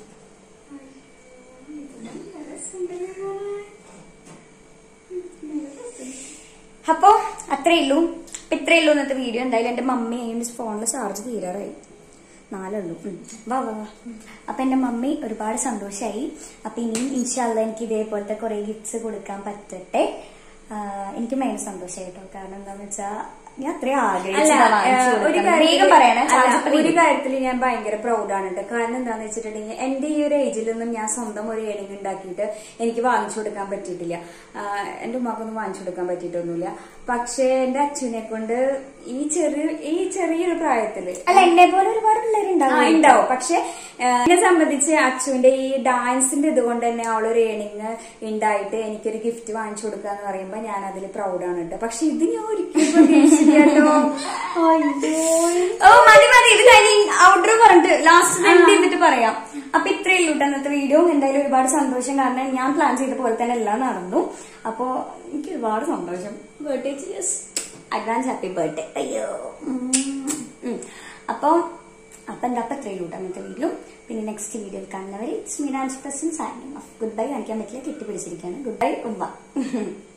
അപ്പോ അത്രേ ഉള്ളൂ ഇപ്പൊ ഇത്രേ ഉള്ളൂ ഇന്നത്തെ വീഡിയോ എന്തായാലും എന്റെ മമ്മി അതിന്റെ ഫോണിൽ ചാർജ് തീരാറായി നാലുള്ളൂ ഉം. വാ വാ വാ അപ്പൊ എന്റെ മമ്മി ഒരുപാട് സന്തോഷമായി അപ്പൊ ഇനിയും ഇൻഷാല്ല എനിക്ക് ഇതേപോലത്തെ കുറെ ഗിഫ്റ്റ്സ് കൊടുക്കാൻ പറ്റട്ടെ ആ, എനിക്ക് മെയിൻ സന്തോഷമായി കേട്ടോ കാരണം എന്താന്ന് വെച്ചാ ഞാൻ അത്രയും അല്ല ആഗ്രഹിച്ചതാ വാങ്ങിച്ചു ഏഹ്, ഒരു കൊടുക്കാൻ. കാര്യത്തില് വേഗം പറയണേ അല്ല, ചാർജ് ഇപ്പൊ ഒരു തീരും. കാര്യത്തിൽ ഞാൻ ഭയങ്കര പ്രൗഡാണ് കേട്ടോ കാരണം എന്താന്ന് വെച്ചിട്ടുണ്ടെങ്കിൽ എന്റെ ഈ ഒരു ഏജിലൊന്നും ഞാൻ സ്വന്തം ഒരു ഏണിംഗ് ഉണ്ടാക്കിയിട്ട് എനിക്ക് വാങ്ങിച്ചു കൊടുക്കാൻ പറ്റിയിട്ടില്ല ആഹ് എന്റെ ഉമ്മാക്കൊന്നും വാങ്ങിച്ചു കൊടുക്കാൻ പറ്റിയിട്ടൊന്നുമില്ല പക്ഷേ എന്റെ അച്ഛനെ കൊണ്ട് ഈ ചെറിയ ഈ ചെറിയൊരു പ്രായത്തില് അല്ല എന്നെ പോലെ ഒരുപാട് ആ, പിള്ളേരുണ്ടാവും ഉണ്ടാവും പക്ഷെ ഏഹ്, എന്നെ സംബന്ധിച്ച് അച്ചുവിന്റെ ഈ ഡാൻസിന്റെ ഇതുകൊണ്ട് തന്നെ അവളൊരു ഏണിങ് ഉണ്ടായിട്ട് എനിക്കൊരു ഗിഫ്റ്റ് വാങ്ങിച്ചു കൊടുക്കുക എന്ന് പറയുമ്പോ ഞാൻ അതിൽ പ്രൗഡാണ് കേട്ടോ പക്ഷെ ഇത് ഞാൻ ഒരിക്കലും പ്രതീക്ഷിച്ചില്ല കേട്ടോ ഓ മതി മതി ഇത് കഴിഞ്ഞ് ഔട്ടർ പറഞ്ഞിട്ട് ലാസ്റ്റ് എൻഡ് ചെയ്തിട്ട് പറയാം അപ്പൊ ഇത്രയേ ഉള്ളൂ ട്ടോ ഇന്നത്തെ വീഡിയോ എന്തായാലും ഒരുപാട് സന്തോഷം കാരണം ഞാൻ പ്ലാൻ ചെയ്ത പോലെ തന്നെ എല്ലാം നടന്നു അപ്പോ എനിക്ക് ഒരുപാട് സന്തോഷം ബർത്ത്ഡേ അഡ്വാൻസ് ഹാപ്പി ബർത്ത്ഡേ അയ്യോ ഉം. ഉം. അപ്പൊ അപ്പൊ എന്താ അപ്പൊ ഇത്രയേ ഉള്ളൂ ട്ടോ ഇന്നത്തെ വീഡിയോ പിന്നെ നെക്സ്റ്റ് വീഡിയോയിൽ കാണുന്നവരെ ഇറ്റ്സ് മീനാൻസ് Prasan signing off good bye കാണിക്കാൻ പറ്റില്ല കെട്ടിപ്പിടിച്ചിരിക്കുകയാണ് ഗുഡ് ബൈ ഉമ്മ